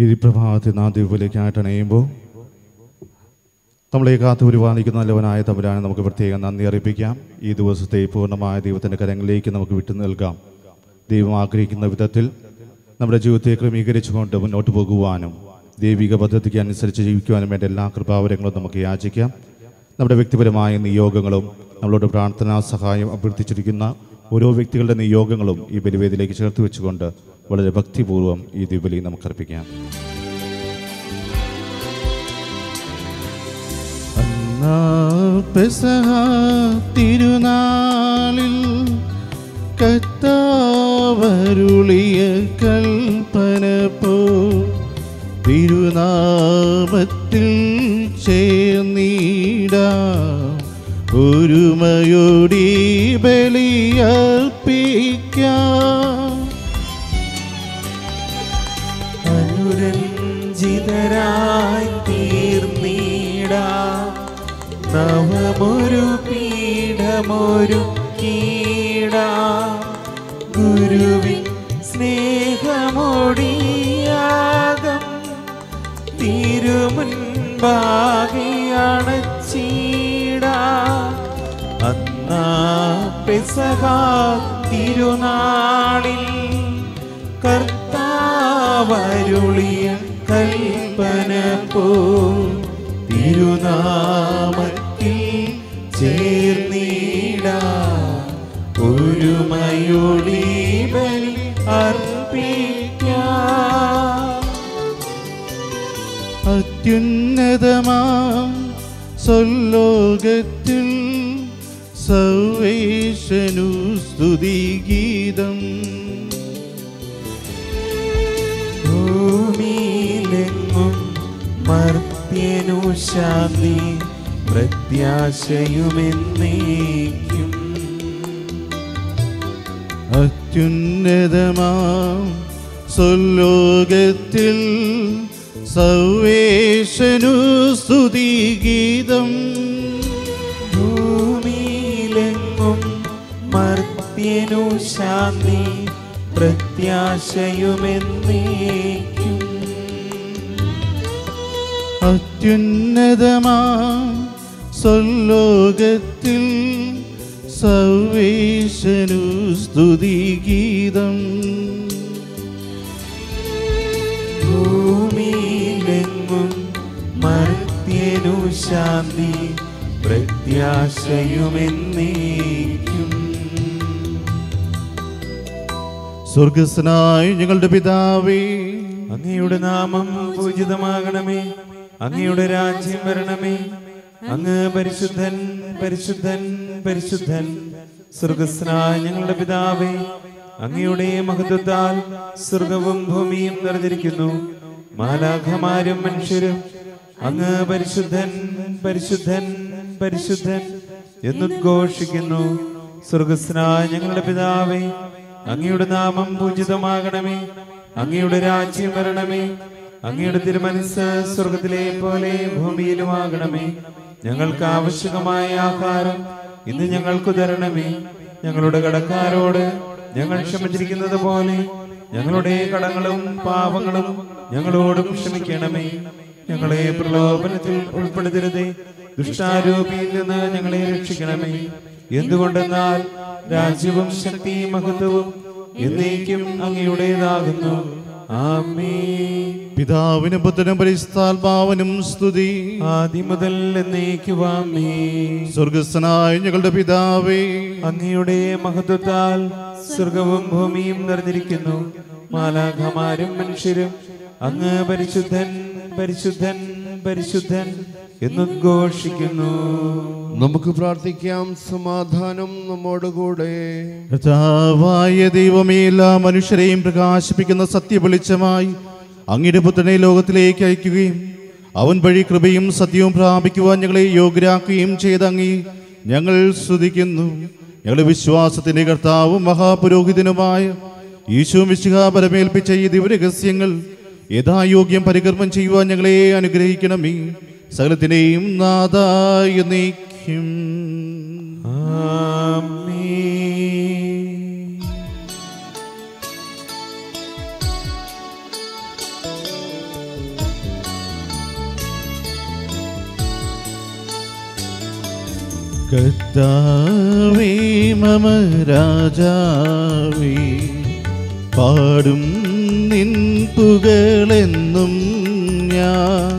ഈ പ്രഭാതത്തിൽ നാം ദൈവത്തിലേക്കായിട്ട് അണയുമ്പോൾ നമ്മളെ കാത്തു പരിപാലിക്കുന്ന നല്ലവനായ തമ്പുരാനെ നമുക്ക് പ്രത്യേകം നന്ദി അറിയിപ്പിക്കാം ഈ ദിവസത്തെ പൂർണ്ണമായ ദൈവത്തിൻ്റെ കരങ്ങളിലേക്ക് നമുക്ക് വിട്ടു നൽകാം ദൈവം ആഗ്രഹിക്കുന്ന വിധത്തിൽ നമ്മുടെ ജീവിതത്തെ ക്രമീകരിച്ചുകൊണ്ട് മുന്നോട്ട് പോകുവാനും ദൈവിക പദ്ധതിക്ക് അനുസരിച്ച് ജീവിക്കുവാനും വേണ്ട എല്ലാ കൃപാവരങ്ങളും നമുക്ക് യാചിക്കാം നമ്മുടെ വ്യക്തിപരമായ നിയോഗങ്ങളും നമ്മളോട് പ്രാർത്ഥനാ സഹായം അഭ്യർത്ഥിച്ചിരിക്കുന്ന ഓരോ വ്യക്തികളുടെ നിയോഗങ്ങളും ഈ ബലിവേദിയിലേക്ക് ചേർത്ത് വെച്ചുകൊണ്ട് വളരെ ഭക്തിപൂർവ്വം ഈ ദീപലി നമുക്കർപ്പിക്കാം അന്നാ പെസഹ തിരുനാളിൽ കത്താവരുളിയ കൽപ്പന പോ തിരുനാമത്തിൽ ചേർന്നീട ഒരുമയോടി ബലിയർപ്പിക്കാം അനുരഞ്ജിതരായി തീർന്നീട നവമൊരു പീഠമൊരു കീട ഗുരുവിൻ സ്നേഹമൊടിയാകം തിരുമുൻപാകെയാണ് ചീട അന്നാ പെസഹ തിരുനാളിൽ കർത്താവരുളിയ കൽപ്പന പോ തിരുനാമത്തിൽ ചേർന്നീട ഒരുമയൊടി ബലി അർപ്പിക്കാം അത്യുന്നതമാം സ്വലോകത്തിൽ സർവേശനു സ്തുതിഗീതം ഭൂമിയിലെങ്ങും മർത്യനു ശാന്തി പ്രത്യാശയുമെന്നേക്കും അത്യുന്നതമാം സ്വലോകത്തിൽ സർവേശനു സ്തുതിഗീതം ഭൂമിയിലെങ്ങും മർത്യനു ശാന്തി പ്രത്യാശയുമെന്നേക്കും അത്യുന്നതമാം സ്വലോകത്തിൽ സർവേശനു സ്തുതിഗീതം ഭൂമിയിലെങ്ങും മർത്യനു ശാന്തി പ്രത്യാശയുമെന്നേക്കും സ്വർഗസ്നായ ഞങ്ങളുടെ പിതാവേ അങ്ങയുടെ നാമം പൂജിതമാകണമേ അങ്ങയുടെ രാജ്യം വരണമേ അങ്ങ് പരിശുദ്ധൻ പരിശുദ്ധൻ പരിശുദ്ധൻ സ്വർഗസ്നായ ഞങ്ങളുടെ പിതാവേ അങ്ങയുടെ മഹത്വത്താൽ സ്വർഗവും ഭൂമിയും നിറഞ്ഞിരിക്കുന്നു മാലാഖമാരും മനുഷ്യരും അങ്ങ് പരിശുദ്ധൻ പരിശുദ്ധൻ പരിശുദ്ധൻ എന്നുദ്ഘോഷിക്കുന്നു സ്വർഗസ്നായ ഞങ്ങളുടെ പിതാവേ അങ്ങയുടെ നാമം പൂജിതമാകണമേ അങ്ങയുടെ രാജ്യം വരണമേ അങ്ങയുടെ തിരുമനസ് സ്വർഗത്തിലെ പോലെ ഭൂമിയിലുമാകണമേ ഞങ്ങൾക്ക് ആവശ്യകമായ ആഹാരം ഇന്ന് ഞങ്ങൾക്ക് തരണമേ ഞങ്ങളുടെ കടക്കാരോട് ഞങ്ങൾ ക്ഷമിച്ചിരിക്കുന്നത് പോലെ ഞങ്ങളുടെ കടങ്ങളും പാപങ്ങളും ഞങ്ങളോടും ക്ഷമിക്കണമേ ഞങ്ങളെ പ്രലോഭനത്തിൽ ഉൾപ്പെടുത്തരുതേ ദുഷ്ടാരൂപിയിൽ നിന്ന് ഞങ്ങളെ രക്ഷിക്കണമേ എന്തുകൊണ്ടെന്നാൽ രാജ്യവും ശക്തിയും മഹത്വവും എന്നേക്കും അങ്ങയുടേതാകുന്നു ആമേ പിതാവിനും പുത്രനും പരിസ്ഥാത്മാവനും സ്തുതി ആദ്യം മുതൽ എന്നേക്കുവാമേ സ്വർഗസ്നായ ഞങ്ങളുടെ പിതാവേ അങ്ങയുടെ മഹത്വത്താൽ സ്വർഗവും ഭൂമിയും നിറഞ്ഞിരിക്കുന്നു മാലാഖമാരും മനുഷ്യരും അങ്ങ് പരിശുദ്ധൻ പരിശുദ്ധൻ പരിശുദ്ധൻ എന്നുദ്ഘോഷിക്കുന്നു നമുക്ക് പ്രാർത്ഥിക്കാം സമാധാനം നമ്മോടുകൂടെ കർത്താവായ ദൈവമേ എല്ലാ മനുഷ്യരെയും പ്രകാശിപ്പിക്കുന്ന സത്യവെളിച്ചമായി അങ്ങയുടെ പുത്രനെ ലോകത്തിലേക്ക് അയക്കുകയും അവൻ വഴി കൃപയും സത്യവും പ്രാപിക്കുവാൻ ഞങ്ങളെ യോഗ്യരാക്കുകയും ചെയ്ത അങ്ങി ഞങ്ങൾ സ്തുതിക്കുന്നു ഞങ്ങളുടെ വിശ്വാസത്തിന്റെ കർത്താവും മഹാപുരോഹിതനുമായ ഈശോ മിശിഹ പരമേൽപ്പിച്ച ഈ ദിവരഹസ്യങ്ങൾ യഥായോഗ്യം പരികർമ്മം ചെയ്യുവാൻ ഞങ്ങളെ അനുഗ്രഹിക്കണമേ സകലത്തിനെയും നാദായ നീക്കും ആമേ കർത്താവേ മമ രാജാവേ പാടും നിൻ പുകളെന്നും ഞാൻ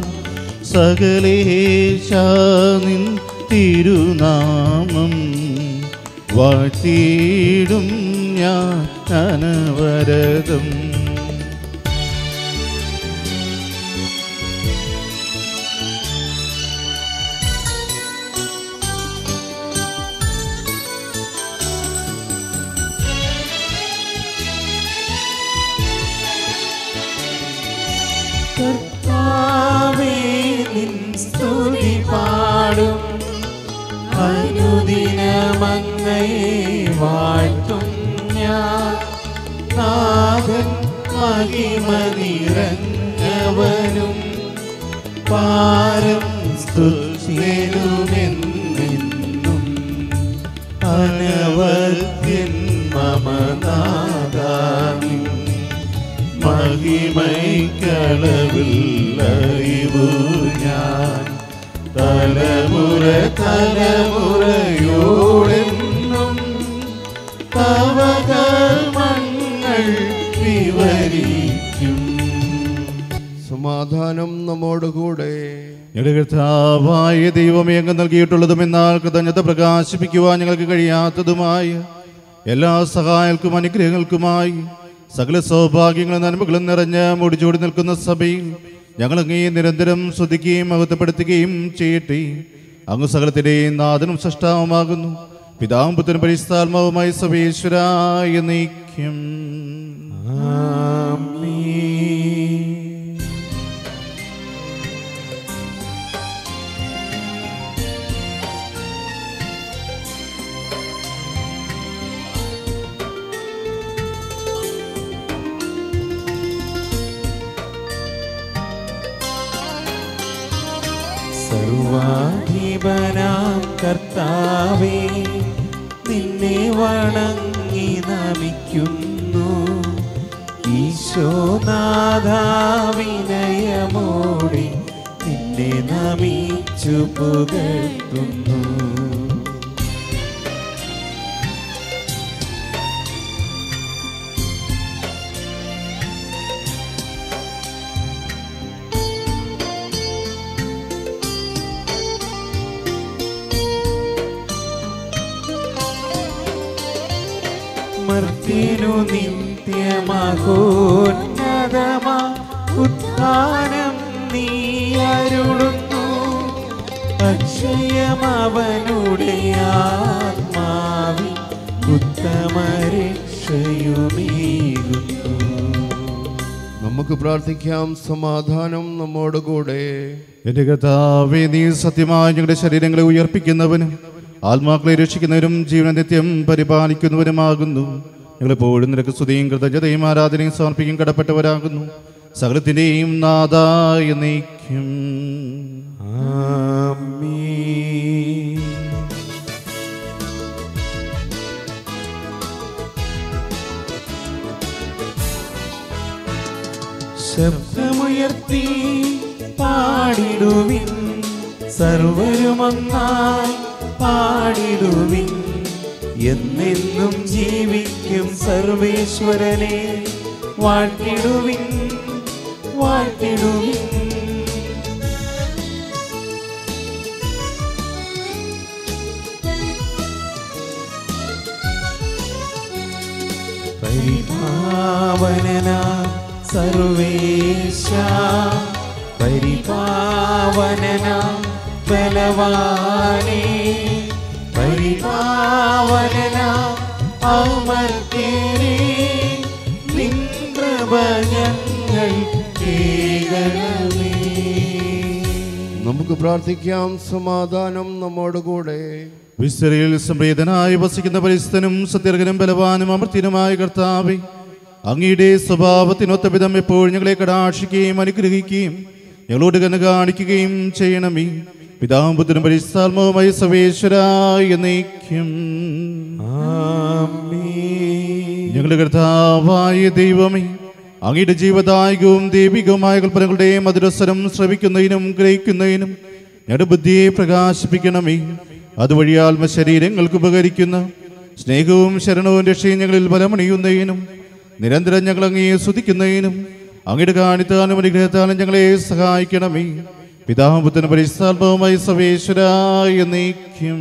സകലേശ നിൻ തിരുനാമം വാഴ്ത്തിയിടും ഞാൻ അനവരതം കർത്താവേ നിൻ സ്തുതി പാടും അനുദിനമങ്ങയെ വാഴ്ത്തും ഞാൻ നാഥൻ മഹിമ നിറഞ്ഞവനും പാരം സ്തുതിനുമെന്നും അനവത്യൻ മമനാദാനി മഹിമൈക്കളവിൽ അറിവു ഞാൻ തലമുറ തലമുറയോടെന്നും തവ കർമ്മങ്ങൾ വിവരിക്കും സമാധാനം നമ്മോടുകൂടെ ഞങ്ങളുടെ കർത്താവായ ദൈവമേ അങ്ങ് നൽകിയിട്ടുള്ളതും എന്നാൽ കൃതജ്ഞത പ്രകാശിപ്പിക്കുവാൻ ഞങ്ങൾക്ക് കഴിയാത്തതുമായ എല്ലാ സഹായങ്ങൾക്കും അനുഗ്രഹങ്ങൾക്കുമായി സകല സൗഭാഗ്യങ്ങളും നന്മകളും നിറഞ്ഞ് മുടിച്ചൂടി നിൽക്കുന്ന സഭയിൽ ഞങ്ങൾ അങ്ങേ നിരന്തരം ശ്രദ്ധിക്കുകയും മഹത്വപ്പെടുത്തുകയും ചെയ്യട്ടെ അങ്ങ് സകലത്തിൻ്റെയും നാഥനും സൃഷ്ടാവുമാകുന്നു പിതാവും പുത്രനും പരിസ്ഥാത്മാവുമായി സഭേശ്വരായ നീക്കം ആമേൻ സർവാധിപനാം കർത്താവേ നിന്നെ വണങ്ങി നമിക്കുന്നു ഈശോനാഥാവിനയമോടെ നിന്നെ നമിച്ചു പുകഴ്ത്തുന്നു മർത്തിനു നിത്യമഹോന്നതമാ ഉത്ഥാനം നീ അരുളുന്നു അക്ഷയം അവനുടെ ആത്മാവി ഉത്തമരക്ഷയുമേകുന്നു നമുക്ക് പ്രാർത്ഥിക്കാം സമാധാനം നമ്മോടുകൂടെ എന്റെ കർത്താവേ നീ സത്യമായി ഞങ്ങളുടെ ശരീരങ്ങളെ ഉയർപ്പിക്കുന്നവനും ആത്മാക്കളെ രക്ഷിക്കുന്നവരും ജീവന നിത്യം പരിപാലിക്കുന്നവരുമാകുന്നു ഞങ്ങളെപ്പോഴും നിനക്ക് സ്തുതിയും കൃതജ്ഞതയും ആരാധനയും സമർപ്പിക്കും കടപ്പെട്ടവരാകുന്നു സകലത്തിൻ്റെയും നാദായ നീക്കും ആമേൻ ശബ്ദമുയർത്തി പാടിടുവിൻ സർവരുമൊന്നായി പാടിടുവിൻ എന്നെന്നും ജീവിക്കും സർവേശ്വരനെ വാഴ്ത്തിടുവിൻ വാഴ്ത്തിടുവിൻ പരിപാവനന സർവേശ പരിപാവനന ബലവാനേ പരിപാവനന അമർത്യരേ നിൻ കൃപ ഞങ്ങൾ കേൾക്കണമേ നമുക്ക് പ്രാർത്ഥിക്കാം സമാധാനം നമ്മോടുകൂടെ വിസ്തരയിൽ സംപ്രീതനായി വസിക്കുന്ന പരിസ്ഥനും സത്യർഗനും ബലവാനും അമർത്യനുമായ കർത്താവെ അങ്ങയുടെ സ്വഭാവത്തിനൊത്ത വിധം എപ്പോഴും ഞങ്ങളെ കടാക്ഷിക്കുകയും അനുഗ്രഹിക്കുകയും ഞങ്ങളോട് കണ്ണ് കാണിക്കുകയും ചെയ്യണമേ പിതാവും പുത്രനും പരിസ്ഥാത്മവുമായി സവേശ്വരായ നയിക്കും ആമേൻ ഞങ്ങളുടെ കർത്താവായ ദൈവമേ അങ്ങയുടെ ജീവദായകവും ദൈവികവുമായ കൽപ്പനകളുടെ മധുരസ്വരം ശ്രവിക്കുന്നതിനും ഗ്രഹിക്കുന്നതിനും ഞങ്ങളുടെ ബുദ്ധിയെ പ്രകാശിപ്പിക്കണമേ അതുവഴി ആത്മശരീരങ്ങൾക്ക് ഉപകരിക്കുന്ന സ്നേഹവും ശരണവും രക്ഷയും ഞങ്ങളിൽ ബലമണിയുന്നതിനും നിരന്തരം ഞങ്ങൾ അങ്ങയെ സ്തുതിക്കുന്നതിനും അങ്ങയുടെ കാണിത്താനും അനുഗ്രഹത്താലും ഞങ്ങളെ സഹായിക്കണമേ പിതാപുത്തനും പരിസ്ഥാത്മവുമായി സവേശ്വരായ നീക്കും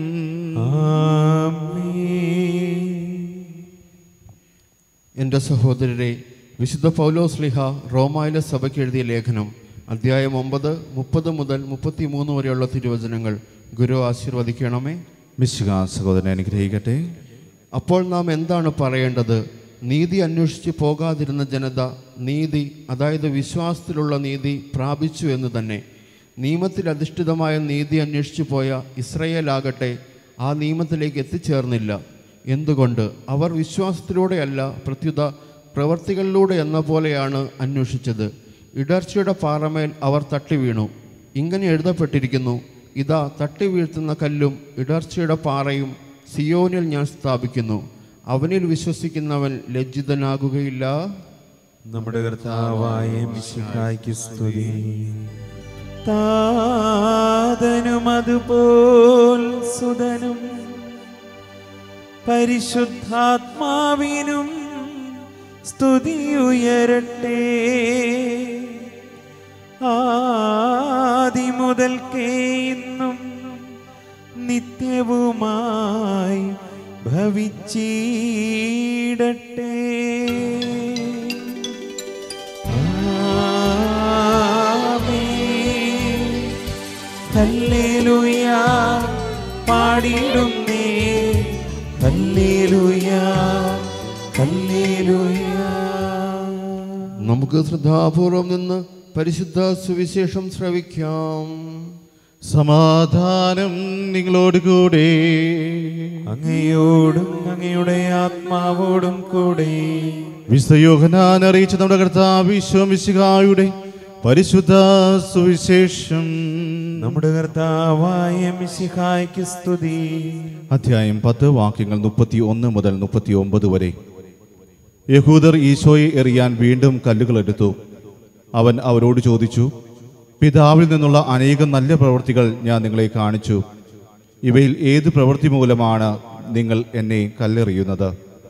എൻ്റെ സഹോദരരെ വിശുദ്ധ പൗലോസ് ലിഹ റോമായിലെ സഭയ്ക്ക് എഴുതിയ ലേഖനം അധ്യായം ഒമ്പത് മുപ്പത് മുതൽ മുപ്പത്തി മൂന്ന് വരെയുള്ള തിരുവചനങ്ങൾ ഗുരു ആശീർവദിക്കണമേ മിശിക സഹോദരനെ അനുഗ്രഹിക്കട്ടെ അപ്പോൾ നാം എന്താണ് പറയേണ്ടത് നീതി അന്വേഷിച്ച് പോകാതിരുന്ന ജനത നീതി അതായത് വിശ്വാസത്തിലുള്ള നീതി പ്രാപിച്ചു എന്ന് തന്നെ നിയമത്തിൽ അധിഷ്ഠിതമായ നീതി അന്വേഷിച്ചു പോയ ഇസ്രയേലാകട്ടെ ആ നിയമത്തിലേക്ക് എത്തിച്ചേർന്നില്ല എന്തുകൊണ്ട് അവർ വിശ്വാസത്തിലൂടെയല്ല പ്രത്യുത പ്രവർത്തികളിലൂടെ എന്ന പോലെയാണ് അന്വേഷിച്ചത് ഇടർച്ചയുടെ പാറമേൽ അവർ തട്ടി വീണു ഇങ്ങനെ എഴുതപ്പെട്ടിരിക്കുന്നു ഇതാ തട്ടി വീഴ്ത്തുന്ന കല്ലും ഇടർച്ചയുടെ പാറയും സിയോനിൽ ഞാൻ സ്ഥാപിക്കുന്നു അവനിൽ വിശ്വസിക്കുന്നവൻ ലജ്ജിതനാകുകയില്ല നമ്മുടെ കർത്താവായ മിശിഹായ്ക്ക് സ്തുതി താതനും അതുപോൽ സുതനും പരിശുദ്ധാത്മാവിനും സ്തുതിയുയരട്ടെ ആദി മുതൽക്കേ ഇന്നും നിത്യവുമായി ഭവിച്ചിടട്ടെ ആമേൻ. ഹല്ലേലൂയ പാടിടുന്നേ ഹല്ലേലൂയ ഹല്ലേലൂയ നമുക്ക് ശ്രദ്ധാപൂർവം നിന്ന് പരിശുദ്ധ സുവിശേഷം ശ്രവിക്കാം സമാധാനം നിങ്ങളോട് കൂടെ അങ്ങയോടും അങ്ങയുടെ ആത്മാവോടും കൂടെ വിശുദ്ധയോഹനാൻ അറിയിച്ച നമ്മുടെ കർത്താവ് വിശ്വമിശിഹായുടെ പരിശുദ്ധ സുവിശേഷം നമ്മുടെ കർത്താവായ മിശിഹായ്ക്ക് സ്തുതി അധ്യായം പത്ത് വാക്യങ്ങൾ മുപ്പത്തി ഒന്ന് മുതൽ മുപ്പത്തി ഒമ്പത് വരെ യഹൂദർ ഈശോയെ എറിയാൻ വീണ്ടും കല്ലുകൾ എടുത്തു അവൻ അവരോട് ചോദിച്ചു പിതാവിൽ നിന്നുള്ള അനേകം നല്ല പ്രവൃത്തികൾ ഞാൻ നിങ്ങളെ കാണിച്ചു ഇവയിൽ ഏത് പ്രവൃത്തി മൂലമാണ് നിങ്ങൾ എന്നെ കല്ലെറിയുന്നത്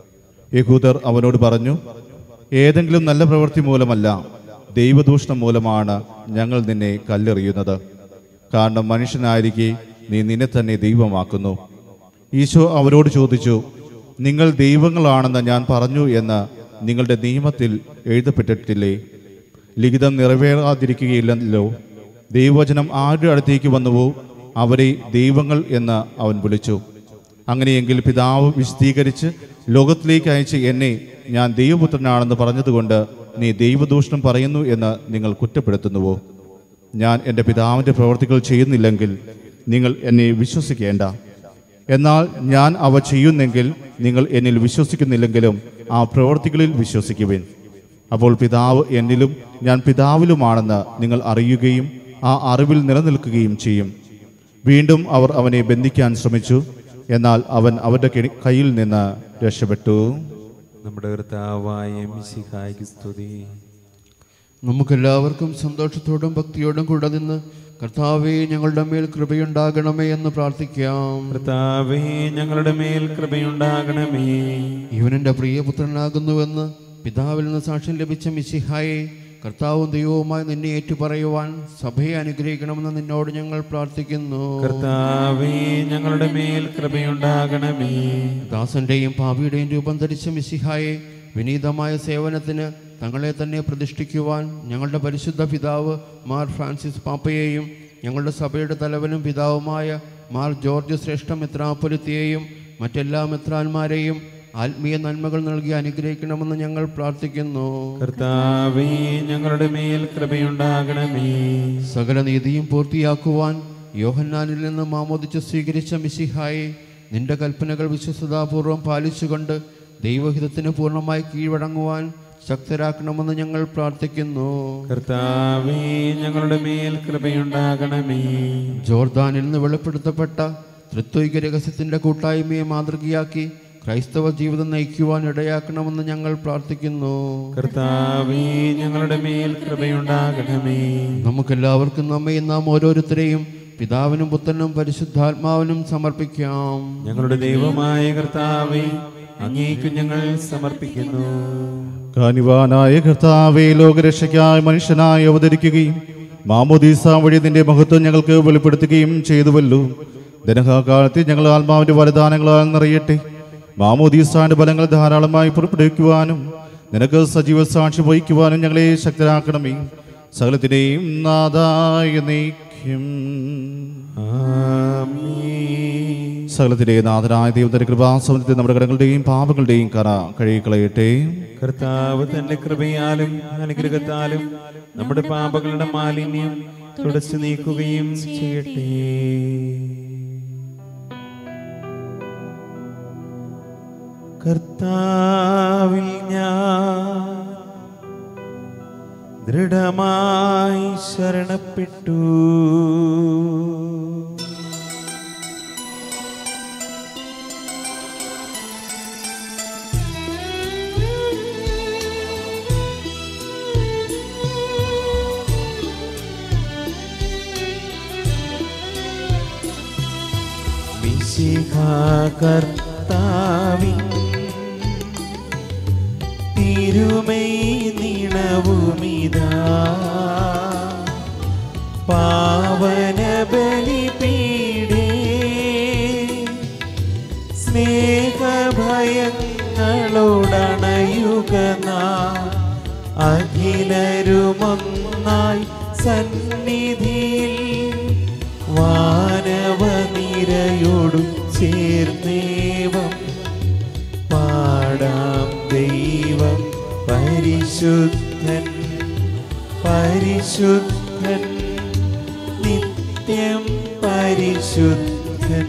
യഹൂദർ അവനോട് പറഞ്ഞു ഏതെങ്കിലും നല്ല പ്രവൃത്തി മൂലമല്ല ദൈവദൂഷണം മൂലമാണ് ഞങ്ങൾ നിന്നെ കല്ലെറിയുന്നത് കാരണം മനുഷ്യനായിരിക്കെ നീ നിന്നെ തന്നെ ദൈവമാക്കുന്നു ഈശോ അവരോട് ചോദിച്ചു നിങ്ങൾ ദൈവങ്ങളാണെന്ന് ഞാൻ പറഞ്ഞു എന്ന് നിങ്ങളുടെ നിയമത്തിൽ എഴുതപ്പെട്ടിട്ടില്ലേ ലിഖിതം നിറവേറാതിരിക്കുകയില്ലല്ലോ ദൈവവചനം ആരുടെ അടുത്തേക്ക് വന്നുവോ അവരെ ദൈവങ്ങൾ എന്ന് അവൻ വിളിച്ചു അങ്ങനെയെങ്കിൽ പിതാവ് വിശദീകരിച്ച് ലോകത്തിലേക്ക് അയച്ച് എന്നെ ഞാൻ ദൈവപുത്രനാണെന്ന് പറഞ്ഞതുകൊണ്ട് നീ ദൈവദൂഷണം പറയുന്നു എന്ന് നിങ്ങൾ കുറ്റപ്പെടുത്തുന്നുവോ ഞാൻ എൻ്റെ പിതാവിൻ്റെ പ്രവർത്തികൾ ചെയ്യുന്നില്ലെങ്കിൽ നിങ്ങൾ എന്നെ വിശ്വസിക്കേണ്ട എന്നാൽ ഞാൻ അവ ചെയ്യുന്നെങ്കിൽ നിങ്ങൾ എന്നിൽ വിശ്വസിക്കുന്നില്ലെങ്കിലും ആ പ്രവർത്തികളിൽ വിശ്വസിക്കുവിൻ അപ്പോൾ പിതാവ് എന്നിലും ഞാൻ പിതാവിലുമാണെന്ന് നിങ്ങൾ അറിയുകയും ആ അറിവിൽ നിലനിൽക്കുകയും ചെയ്യും വീണ്ടും അവർ അവനെ ബന്ധിക്കാൻ ശ്രമിച്ചു എന്നാൽ അവൻ അവരുടെ കെണി- കയ്യിൽ നിന്ന് രക്ഷപ്പെട്ടു നമ്മുടെ കർത്താവായ മിശിഹായ്ക്ക് സ്തുതി നമുക്കെല്ലാവർക്കും സന്തോഷത്തോടും ഭക്തിയോടും കൂടെ നിന്ന് കർത്താവെ ഞങ്ങളുടെ മേൽ കൃപയുണ്ടാകണമേ എന്ന് പ്രാർത്ഥിക്കാം കർത്താവേ ഞങ്ങളുടെ മേൽ കൃപയുണ്ടാകണമേ ഇവനെൻ്റെ പ്രിയപുത്രനാകുന്നുവെന്ന് പിതാവിൽ നിന്ന് സാക്ഷ്യം ലഭിച്ച മിശിഹായെ കർത്താവും ദൈവവുമായി നിന്നെ ഏറ്റുപറയുവാൻ സഭയെ അനുഗ്രഹിക്കണമെന്ന് നിന്നോട് ഞങ്ങൾ പ്രാർത്ഥിക്കുന്നു കർത്താവേ ഞങ്ങളുടെ മേൽ കൃപയുണ്ടാകണമേ ദാസന്റെയും പാപിയുടെയും രൂപം ധരിച്ച മിശിഹായെ വിനീതമായ സേവനത്തിന് തങ്ങളെ തന്നെ പ്രതിഷ്ഠിക്കുവാൻ ഞങ്ങളുടെ പരിശുദ്ധ പിതാവ് മാർ ഫ്രാൻസിസ് പാപ്പയെയും ഞങ്ങളുടെ സഭയുടെ തലവനും പിതാവുമായ മാർ ജോർജ് ശ്രേഷ്ഠ മിത്രാപുരത്തിയെയും മറ്റെല്ലാ മിത്രാന്മാരെയും ആത്മീയ നന്മകൾ നൽകി അനുഗ്രഹിക്കണമെന്ന് ഞങ്ങൾ പ്രാർത്ഥിക്കുന്നു കർത്താവേ ഞങ്ങളുടെ മേൽ കൃപയുണ്ടാകണമേ സകല നീതിയും പൂർത്തിയാക്കുവാൻ യോഹന്നാനിൽ നിന്ന് മാമോദിച്ച് സ്വീകരിച്ച മിശിഹായെ നിന്റെ കൽപ്പനകൾ വിശ്വസതാപൂർവം പാലിച്ചുകൊണ്ട് ദൈവഹിതത്തിന് പൂർണ്ണമായി കീഴ്വഴങ്ങുവാൻ ശക്തരാക്കണമെന്ന് ഞങ്ങൾ പ്രാർത്ഥിക്കുന്നു കർത്താവേ ഞങ്ങളുടെ മേൽ കൃപയുണ്ടാകണമേ ജോർദാനിൽ നിന്ന് വെളിപ്പെടുത്തപ്പെട്ട തൃത്വിക രഹസ്യത്തിന്റെ കൂട്ടായ്മയെ മാതൃകയാക്കി ക്രൈസ്തവ ജീവിതം നയിക്കുവാൻ ഇടയാക്കണമെന്ന് ഞങ്ങൾ പ്രാർത്ഥിക്കുന്നു കർത്താവേ ഞങ്ങളുടെ മേൽ കൃപയുണ്ടാകണമേ നമുക്കെല്ലാവർക്കും നമ്മയും നാം ഓരോരുത്തരെയും പിതാവിനും പുത്രനും പരിശുദ്ധാത്മാവിനും സമർപ്പിക്കാം ഞങ്ങളുടെ ദൈവമായ കർത്താവെ അങ്ങേക്ക് ഞങ്ങൾ സമർപ്പിക്കുന്നു കാനിവാനായ കർത്താവെ ലോകരക്ഷയ്ക്കായി മനുഷ്യനായി അവതരിക്കുകയും മാമോദീസ വഴി നിന്റെ മഹത്വം ഞങ്ങൾക്ക് വെളിപ്പെടുത്തുകയും ചെയ്തുവല്ലോ ദനകാലത്ത് ഞങ്ങൾ ആത്മാവിന്റെ വരദാനങ്ങളാൽ നിറയട്ടെ മാമോദീസാന്റെ ഫലങ്ങൾ ധാരാളമായി പുറപ്പെടുവിക്കുവാനും നിനക്ക് സജീവ സാക്ഷി വഹിക്കുവാനും ഞങ്ങളെ ശക്തരാക്കണമേ സകലത്തിനെയും നാദായ നീക്കും ആമീൻ സകലത്തിലെ നാഥനായ ദൈവത്തിന്റെ കൃപാസമയത്തെ നമ്മുടെ കടങ്ങളുടെയും പാപങ്ങളുടെയും കറ കഴുകിക്കളയട്ടെ കർത്താവ് തന്റെ കൃപയാലും അനുഗ്രഹത്താലും നമ്മുടെ പാപങ്ങളുടെ മാലിന്യം തുടച്ചു നീക്കുകയും ചെയ്യട്ടെ കർത്താവിൽ ഞാൻ ദൃഢമായി ശരണപ്പെട്ടു കർത്താവിൻ തിരുമൈ നിണവുമിതാ പാവന ബലിപീഡേ സ്നേഹഭയങ്ങളോടണയുക നാം അഖിലരുമൊന്നായി സന്നിധിയിൽ വാനവനിരയോടു ചേർന്നേവം പാടാം ദൈവം പരിശുദ്ധൻ പരിശുദ്ധൻ നിത്യം പരിശുദ്ധൻ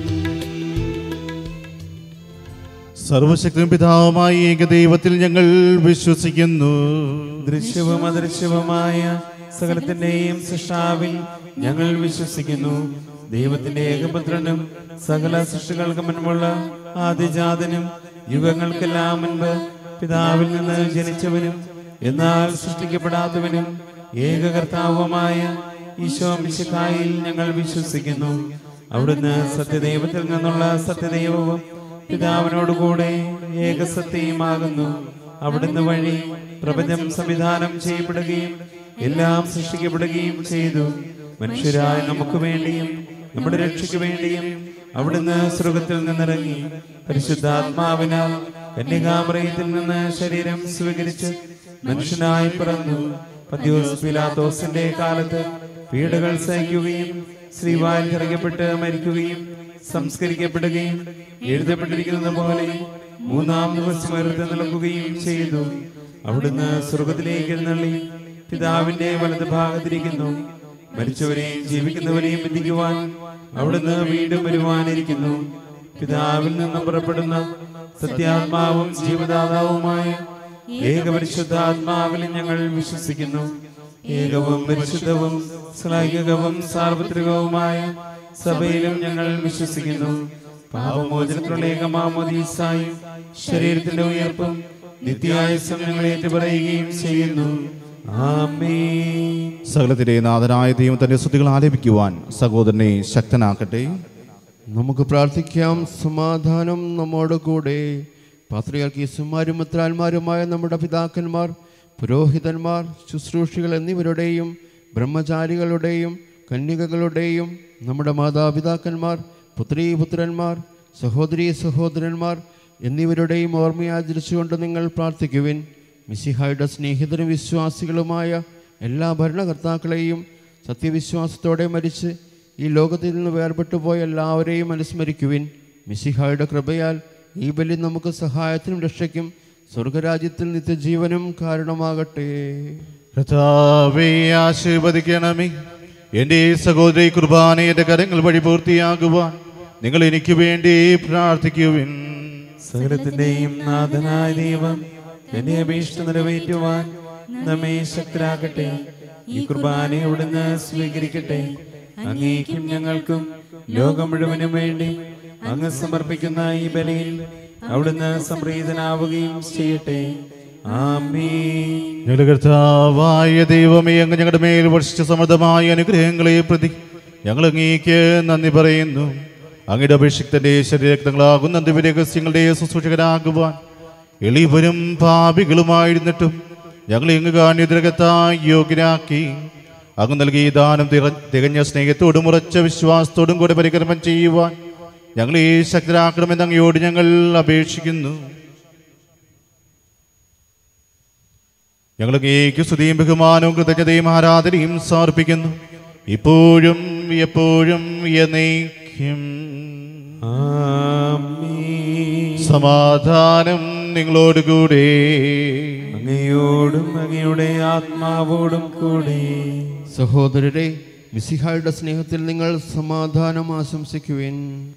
സർവശക്തനും പിതാവുമായി ഏകദൈവത്തിൽ ഞങ്ങൾ വിശ്വസിക്കുന്നു ദൃശ്യവും അദൃശ്യവുമായ സകലത്തിന്റെയും സൃഷ്ടാവിൽ ഞങ്ങൾ വിശ്വസിക്കുന്നു ദൈവത്തിന്റെ ഏകപുത്രനും സകല സൃഷ്ടികൾക്ക് മുൻപുള്ള ആദിജാതനും യുഗങ്ങൾക്കെല്ലാം മുൻപ് പിതാവിൽ നിന്ന് ജനിച്ചവനും എന്നാൽ സൃഷ്ടിക്കപ്പെടാത്തവനും ഏകകർത്താവുമായ ഈശോ മിശിഹായിൽ ഞങ്ങൾ വിശ്വസിക്കുന്നു അവിടുന്ന് സത്യദൈവത്തിൽ നിന്നുള്ള സത്യദൈവവും പിതാവിനോടുകൂടെ ഏകസത്യമാകുന്നു അവിടുന്ന് വഴി പ്രപഞ്ചം സംവിധാനം ചെയ്യപ്പെടുകയും എല്ലാം സൃഷ്ടിക്കപ്പെടുകയും ചെയ്തു മനുഷ്യരായ നമുക്ക് വേണ്ടിയും നമ്മുടെ രക്ഷയ്ക്ക് വേണ്ടിയും അവിടുന്ന് സ്വർഗത്തിൽ നിന്നിറങ്ങി പരിശുദ്ധാത്മാവിനാൽ കന്യകാമറയത്തിൽ നിന്ന് ശരീരം സ്വീകരിച്ച് മനുഷ്യനായി പിറന്നു പദ്യോസ് പിലാത്തോസിന്റെ കാലത്ത് പീഡകൾ സഹിക്കുകയും ശ്രീവാൻ ഇറങ്ങപ്പെട്ട് മരിക്കുകയും സംസ്കരിക്കപ്പെടുകയും എഴുതപ്പെട്ടിരിക്കുന്നത് പോലെ മൂന്നാം ദിവസം ഉയർത്തി നിൽക്കുകയും ചെയ്തു അവിടുന്ന് സ്വർഗത്തിലേക്ക് എഴുന്നള്ളി പിതാവിന്റെ വലത് ഭാഗത്തിരിക്കുന്നു മരിച്ചവരെയും ജീവിക്കുന്നവരെയും വിധിക്കുവാൻ അവിടുന്ന് വീണ്ടും വരുവാനിരിക്കുന്നു പിതാവിൽ നിന്നും പുറപ്പെടുന്ന സത്യാത്മാവും ജീവദാതാവുമായ ഏകപരിശുദ്ധാത്മാവിൽ ഞങ്ങൾ വിശ്വസിക്കുന്നു ഏകവും പരിശുദ്ധവും ശ്ലൈകവും സാർവത്രികവുമായ സഭയിലും ഞങ്ങൾ വിശ്വസിക്കുന്നു പാപമോചനത്തിലുള്ള ഏകമാമോദീസായും ശരീരത്തിന്റെ ഉയർപ്പും നിത്യായുസം ഞങ്ങൾ ഏറ്റുപറയുകയും ചെയ്യുന്നു ആമേൻ സകലത്തിലെ നാഥനായ ദൈവം തന്റെ സ്തുതികൾ ആലപിക്കുവാൻ സഹോദരനെ ശക്തനാക്കട്ടെ നമുക്ക് പ്രാർത്ഥിക്കാം സമാധാനം നമ്മോട് കൂടെ പാത്രിയാർക്കീസുമാരും മിത്രാന്മാരുമായ നമ്മുടെ പിതാക്കന്മാർ പുരോഹിതന്മാർ ശുശ്രൂഷികൾ എന്നിവരുടെയും ബ്രഹ്മചാരികളുടെയും കന്യകകളുടെയും നമ്മുടെ മാതാപിതാക്കന്മാർ പുത്രീപുത്രന്മാർ സഹോദരീ സഹോദരന്മാർ എന്നിവരുടെയും ഓർമ്മയാചരിച്ചുകൊണ്ട് നിങ്ങൾ പ്രാർത്ഥിക്കുവിൻ മിസിഹായുടെ സ്നേഹിതരും വിശ്വാസികളുമായ എല്ലാ ഭരണകർത്താക്കളെയും സത്യവിശ്വാസത്തോടെ മരിച്ച് ഈ ലോകത്തിൽ നിന്ന് വേർപെട്ടു പോയ എല്ലാവരെയും അനുസ്മരിക്കുവിൻ മിസിഹായുടെ കൃപയാൽ ഈ ബലി നമുക്ക് സഹായത്തിനും രക്ഷയ്ക്കും സ്വർഗരാജ്യത്തിൽ നിത്യജീവനും കാരണമാകട്ടെ കർത്താവേ ആശീർവദിക്കണമേ എൻ്റെ സഹോദരി കുർബാന എൻ്റെ കരങ്ങൾ വഴി പൂർത്തിയാകുവാൻ നിങ്ങൾ എനിക്ക് വേണ്ടി പ്രാർത്ഥിക്കുവിൻ സകലത്തിന്റെയും നാഥനായ ദൈവം എന്നെ അപേക്ഷ നിറവേറ്റുവാൻ നമ്മെ ശക്തരാക്കട്ടെ ഈ കുർബാന അവിടുന്ന് സ്വീകരിക്കട്ടെ അങ്ങേക്കും ഞങ്ങൾക്കും ലോകം മുഴുവനും വേണ്ടി അങ്ങ് സമർപ്പിക്കുന്ന ഈ ബലിയിൽ അവിടുന്ന് സംപ്രീതനാവുകയും ചെയ്യട്ടെ ആമീൻ ഞങ്ങളുടെ കർത്താവായ ദൈവമേ അങ്ങ് ഞങ്ങളുടെ മേൽ വർഷിച്ച സമൃദ്ധമായ അനുഗ്രഹങ്ങളെ പ്രതി ഞങ്ങൾ അങ്ങേക്ക് നന്ദി പറയുന്നു അങ്ങയുടെ അഭിഷിക്തന്റെ ശരീരക്തങ്ങളാകുന്ന ദിവ്യരഹസ്യങ്ങളുടെ ശുശ്രൂഷകരാകുവാൻ എളിവരും പാപികളുമായിരുന്നിട്ടും ഞങ്ങളെ ഇങ്ങ് കാണ്യതിരകത്തായി യോഗ്യരാക്കി അങ്ങ് നൽകിയ ഈ ദാനം തിക- തികഞ്ഞ സ്നേഹത്തോടും ഉറച്ച വിശ്വാസത്തോടും കൂടെ പരിക്രമം ചെയ്യുവാൻ ഞങ്ങളെ ശക്തരാക്കണമെന്ന് അങ്ങയോട് ഞങ്ങൾ അപേക്ഷിക്കുന്നു ഞങ്ങൾ അങ്ങേക്ക് സ്തുതിയും ബഹുമാനവും കൃതജ്ഞതയും ആരാധനയും സമർപ്പിക്കുന്നു ഇപ്പോഴും എപ്പോഴും എന്നേക്കും ആമേൻ. സമാധാനം നിങ്ങളോടുകൂടെ അങ്ങയോടും അങ്ങയുടെ ആത്മാവോടും കൂടെ സഹോദരരെ മിസിഹായുടെ സ്നേഹത്തിൽ നിങ്ങൾ സമാധാനം ആശംസിക്കുവിൻ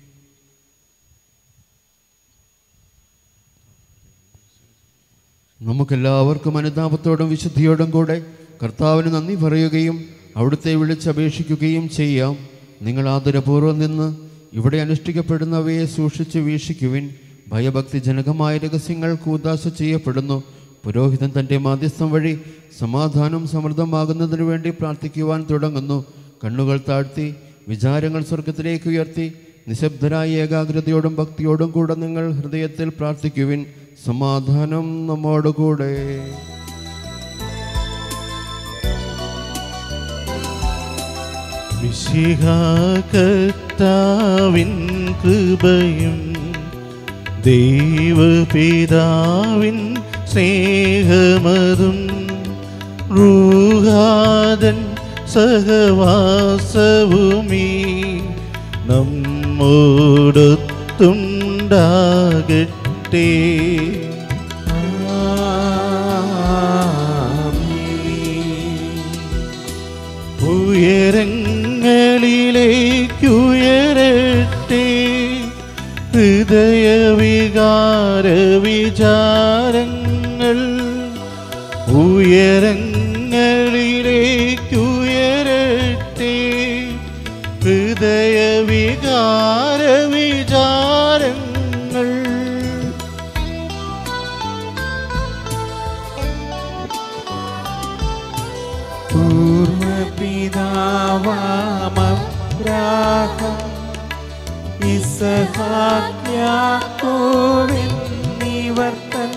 നമുക്കെല്ലാവർക്കും അനുതാപത്തോടും വിശുദ്ധിയോടും കൂടെ കർത്താവിന് നന്ദി പറയുകയും അവിടുത്തെ വിളിച്ചപേക്ഷിക്കുകയും ചെയ്യാം നിങ്ങൾ ആദരപൂർവ്വം നിന്ന് ഇവിടെ അനുഷ്ഠിക്കപ്പെടുന്നവയെ സൂക്ഷിച്ച് വീക്ഷിക്കുവിൻ ഭയഭക്തിജനകമായ രഹസ്യങ്ങൾ കൂതാശ ചെയ്യപ്പെടുന്നു പുരോഹിതൻ തൻ്റെ മാധ്യസ്ഥം വഴി സമാധാനം സമൃദ്ധമാകുന്നതിനു വേണ്ടി പ്രാർത്ഥിക്കുവാൻ തുടങ്ങുന്നു കണ്ണുകൾ താഴ്ത്തി വിചാരങ്ങൾ സ്വർഗത്തിലേക്ക് ഉയർത്തി നിശബ്ദരായ ഏകാഗ്രതയോടും ഭക്തിയോടും കൂടെ നിങ്ങൾ ഹൃദയത്തിൽ പ്രാർത്ഥിക്കുവിൻ സമാധാനം നമ്മോടുകൂടെ വിശിഹാകർത്താവിൻ കൃപയും ദൈവപിതാവിൻ സ്നേഹമതും റൂഹാദൻ സഹവാസവുമീ നമ്മോടൊത്തുണ്ടാകട്ടെ ഉയരങ്ങളിലേക്കുയരട്ടെ ഹൃദയവികാര വിചാരങ്ങൾ ഉയരങ്ങളിലേക്കുയരട്ടെ ഹൃദയവികാര വിചാരങ്ങൾ പൂർവപിതാവാമബ്രാഹം ഇസഹാക്യാക്കോവെന്നിവർത്തൻ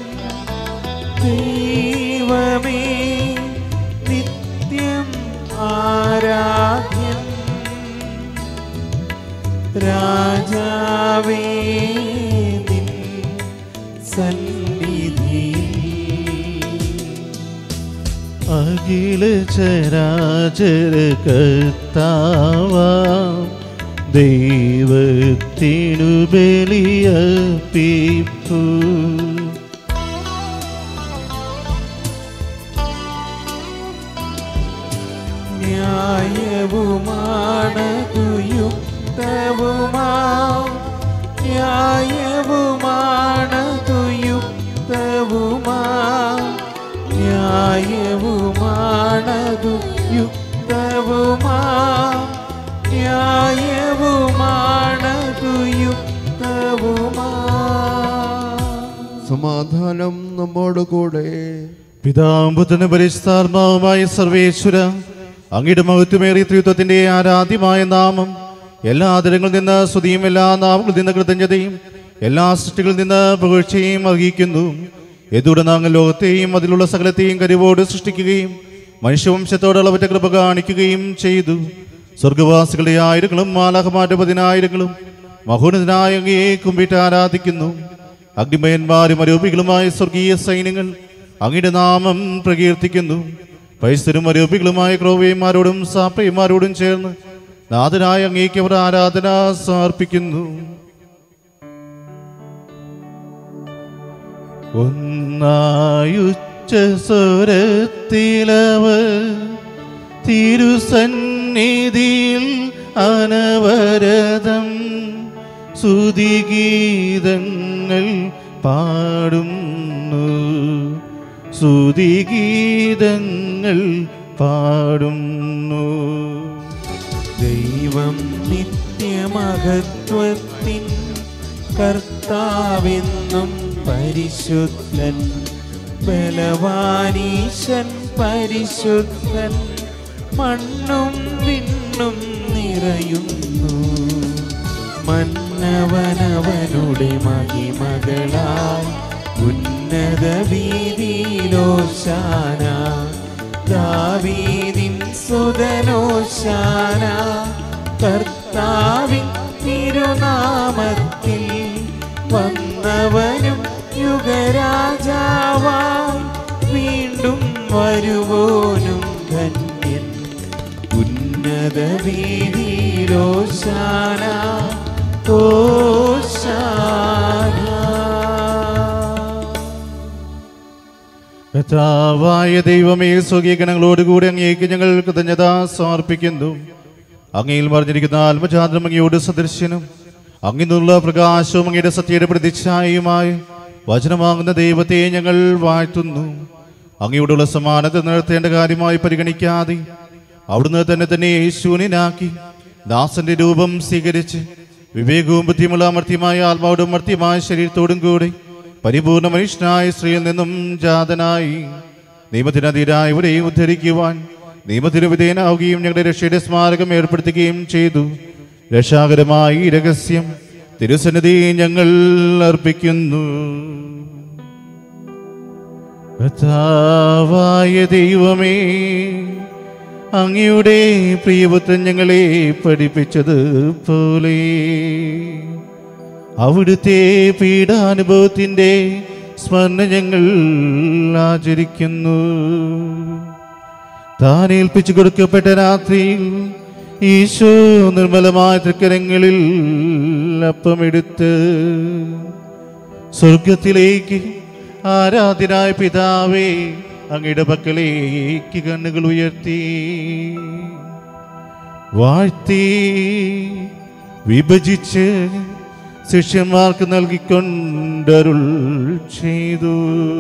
ദൈവമേ നിത്യം ആരാധ്യൻ രാജാവേ നിൻ സന്നിധിയിൽ അഖില ചരാചര കർത്താവാം ദൈവത്തിനു ബലിയർപ്പിപ്പു ന്യായവുമാണതു യുക്തവുമാ ന്യായവുമാണതു യുക്തവുമാ ന്യായവുമാണതു യുക്തവുമാ ന്യായവുമാണതു യുക്തവുമാ സമാധാനം നമ്മോടുകൂടെ പിതാമ്പുത്തന് പരിസ്ഥാത്മാവുമായ സർവേശ്വര അങ്ങയുടെ മഹത്വമേറിയ ത്രിത്വത്തിന്റെ ആരാധ്യമായ നാമം എല്ലാ ആദരങ്ങളിൽ നിന്ന് സ്തുതിയും എല്ലാ നാമങ്ങളിൽ നിന്ന് കൃതജ്ഞതയും എല്ലാ സൃഷ്ടികളിൽ നിന്ന് പുകഴ്ചയും അർഹിക്കുന്നു എന്തുകൊണ്ട് അങ്ങ് ലോകത്തെയും അതിലുള്ള സകലത്തെയും കരിവോട് സൃഷ്ടിക്കുകയും മനുഷ്യവംശത്തോട് അളവറ്റ കൃപ കാണിക്കുകയും ചെയ്തു സ്വർഗവാസികളുടെ ആയിരങ്ങളും മാലാഹമാരുടെ പതിനായിരങ്ങളും മഹോന്നതനായ അങ്ങയെ കുമ്പിട്ട് ആരാധിക്കുന്നു അഗ്നിമയന്മാരും അരൂപികളുമായ സ്വർഗീയ സൈന്യങ്ങൾ അങ്ങയുടെ നാമം പ്രകീർത്തിക്കുന്നു പൈസരും അരൂപികളുമായ ക്രോവയന്മാരോടും സാപ്രയന്മാരോടും ചേർന്ന് നാഥനായ അങ്ങേക്ക് അവർ ആരാധന സമർപ്പിക്കുന്നു ഒന്നായുച്ച സ്വരത്തിലവർ തിരുസന്നിധിയിൽ അനവരതം സുതിഗീതങ്ങൾ പാടുന്നു സുതിഗീതങ്ങൾ പാടുന്നു ദൈവം നിത്യമഹത്വത്തിൻ കർത്താവെന്നും പരിശുദ്ധൻ ബലവാനീശൻ പരിശുദ്ധൻ മണ്ണും വിണ്ണും നീ നിറയുന്നു മന്നവനവനുടെ മഹിമകളാൽ ഉന്നത വീതിയിലോശാന ദാവീദിൻ സുതനോശാന കർത്താവിൻ തിരുനാമത്തിൽ വന്നവനും യുഗരാജാവായി വീണ്ടും വരുവോനും ധന്യൻ ഉന്നത വീതിയിലോശാന ഓശാന കർത്താവായ ദൈവമേ സ്വകീകരണങ്ങളോടുകൂടി അങ്ങേക്ക് ഞങ്ങൾ കൃതജ്ഞത സമർപ്പിക്കുന്നു അങ്ങയിൽ മറിഞ്ഞിരിക്കുന്ന ആത്മചാന്ദ്രം അങ്ങയോട് സദൃശ്യനും അങ്ങിന്നുള്ള പ്രകാശവും അങ്ങയുടെ സത്യയുടെ പ്രതിച്ഛായയുമായി വചനമാകുന്ന ദൈവത്തെ ഞങ്ങൾ വാഴ്ത്തുന്നു അങ്ങയോടുള്ള സമാനത നിർത്തേണ്ട കാര്യമായി പരിഗണിക്കാതെ അവിടുന്ന് തന്നെ തന്നെ യേശൂനിനാക്കി ദാസന്റെ രൂപം സ്വീകരിച്ച് വിവേകവും ബുദ്ധിമുള്ള അമർത്യമായ ആത്മാവോടും അമർത്യമായ ശരീരത്തോടും കൂടി പരിപൂർണ മനുഷ്യനായ സ്ത്രീയിൽ നിന്നും ജാതനായി നിയമത്തിനധീരായ ഇവരെയും ഉദ്ധരിക്കുവാൻ നിയമത്തിന് വിധേയനാവുകയും ഞങ്ങളുടെ രക്ഷയുടെ സ്മാരകം ഏർപ്പെടുത്തുകയും ചെയ്തു രക്ഷാകരമായ ഈ രഹസ്യം തിരുസന്നിധി ഞങ്ങൾ അർപ്പിക്കുന്നു കർത്താവായ ദൈവമേ അങ്ങയുടെ പ്രിയപുത്രൻ ഞങ്ങളെ പഠിപ്പിച്ചത് പോലെ അവിടുത്തെ പീഡാനുഭവത്തിൻ്റെ സ്മരണ ഞങ്ങൾ ആചരിക്കുന്നു താൻ ഏൽപ്പിച്ചു കൊടുക്കപ്പെട്ട രാത്രിയിൽ ഈശോ നിർമ്മലമായ തൃക്കരങ്ങളിൽ അപ്പമെടുത്ത് സ്വർഗത്തിലേക്ക് ആരാധനായ പിതാവേ അങ്ങയുടെ പക്കലേക്ക് കണ്ണുകൾ ഉയർത്തി വാഴ്ത്തി വിഭജിച്ച് ശിഷ്യന്മാർക്ക് നൽകിക്കൊണ്ടരുൾ ചെയ്തു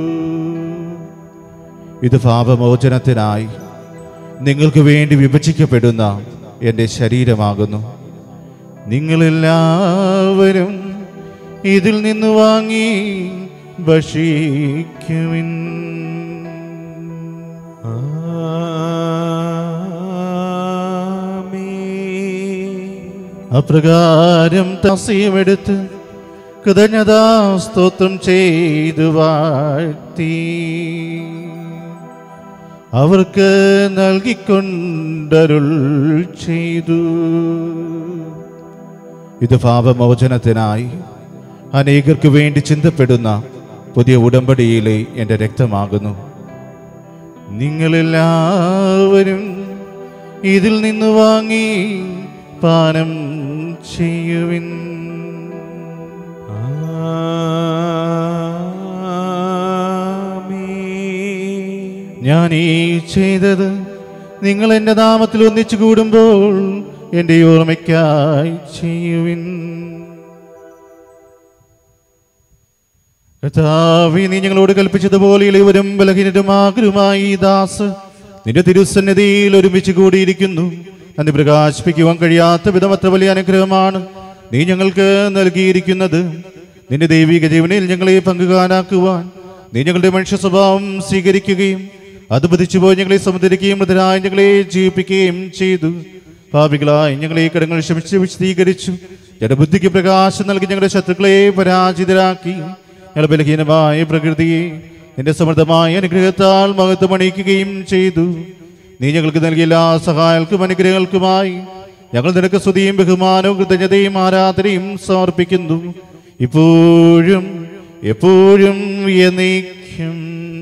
ഇത് പാപമോചനത്തിനായി നിങ്ങൾക്ക് വേണ്ടി വിഭജിക്കപ്പെടുന്ന എൻ്റെ ശരീരമാകുന്നു നിങ്ങളെല്ലാവരും ഇതിൽ നിന്ന് വാങ്ങി ഭക്ഷിക്കുവിൻ അപ്രകാരം തസ്യമെടുത്ത് കൃതജ്ഞതാ സ്തോത്രം ചെയ്തു വാഴ്ത്തി അവർക്ക് നൽകിക്കൊണ്ടരുൾ ചെയ്തു ഇത് പാപമോചനത്തിനായി അനേകർക്ക് വേണ്ടി ചിന്തപ്പെടുന്ന പുതിയ ഉടമ്പടിയിലെ എൻ്റെ രക്തമാകുന്നു നിങ്ങളെല്ലാവരും ഇതിൽ നിന്ന് വാങ്ങി പാനം ചെയ്യുവിൻ ഞാൻ ഈ ചെയ്തത് നിങ്ങൾ എൻ്റെ നാമത്തിൽ ഒന്നിച്ചു കൂടുമ്പോൾ എൻ്റെ ഓർമ്മയ്ക്കായി ചെയ്യുവിൻ കർത്താവേ, നീ ഞങ്ങളോട് കൽപ്പിച്ചതുപോലെ ഇളവരും ബലഹീനരുമാകരുമായി ഈ ദാസ് നിന്റെ തിരുസന്നിധിയിൽ ഒരുമിച്ച് കൂടിയിരിക്കുന്നു നന്ദി പ്രകാശിപ്പിക്കുവാൻ കഴിയാത്ത വിധം അത്ര വലിയ അനുഗ്രഹമാണ് നീ ഞങ്ങൾക്ക് നൽകിയിരിക്കുന്നത് നിന്റെ ദൈവിക ജീവനിൽ ഞങ്ങളെ പങ്കുകാരാക്കുവാൻ നീ ഞങ്ങളുടെ മനുഷ്യ സ്വഭാവം സ്വീകരിക്കുകയും അത് പതിച്ചുപോയി ഞങ്ങളെ സമുദ്രിക്കുകയും മൃതരായി ഞങ്ങളെ ജീവിപ്പിക്കുകയും ചെയ്തു പാപികളായി ഞങ്ങളെ ഈ കടങ്ങൾ ക്ഷമിച്ച് വിശദീകരിച്ചു ജഡബുദ്ധിക്ക് പ്രകാശം നൽകി ഞങ്ങളുടെ ശത്രുക്കളെ പരാജിതരാക്കി ഞങ്ങളുടെ ബലഹീനമായ പ്രകൃതിയെ നിന്റെ സമൃദ്ധമായ അനുഗ്രഹത്താൽ മഹത്വമണിയിക്കുകയും ചെയ്തു നീ ഞങ്ങൾക്ക് നൽകിയ എല്ലാ സഹായങ്ങൾക്കും അനുഗ്രഹങ്ങൾക്കുമായി ഞങ്ങൾ നിനക്ക് സ്തുതിയും ബഹുമാനവും കൃതജ്ഞതയും ആരാധനയും സമർപ്പിക്കുന്നു ഇപ്പോഴും എപ്പോഴും എന്നേക്കും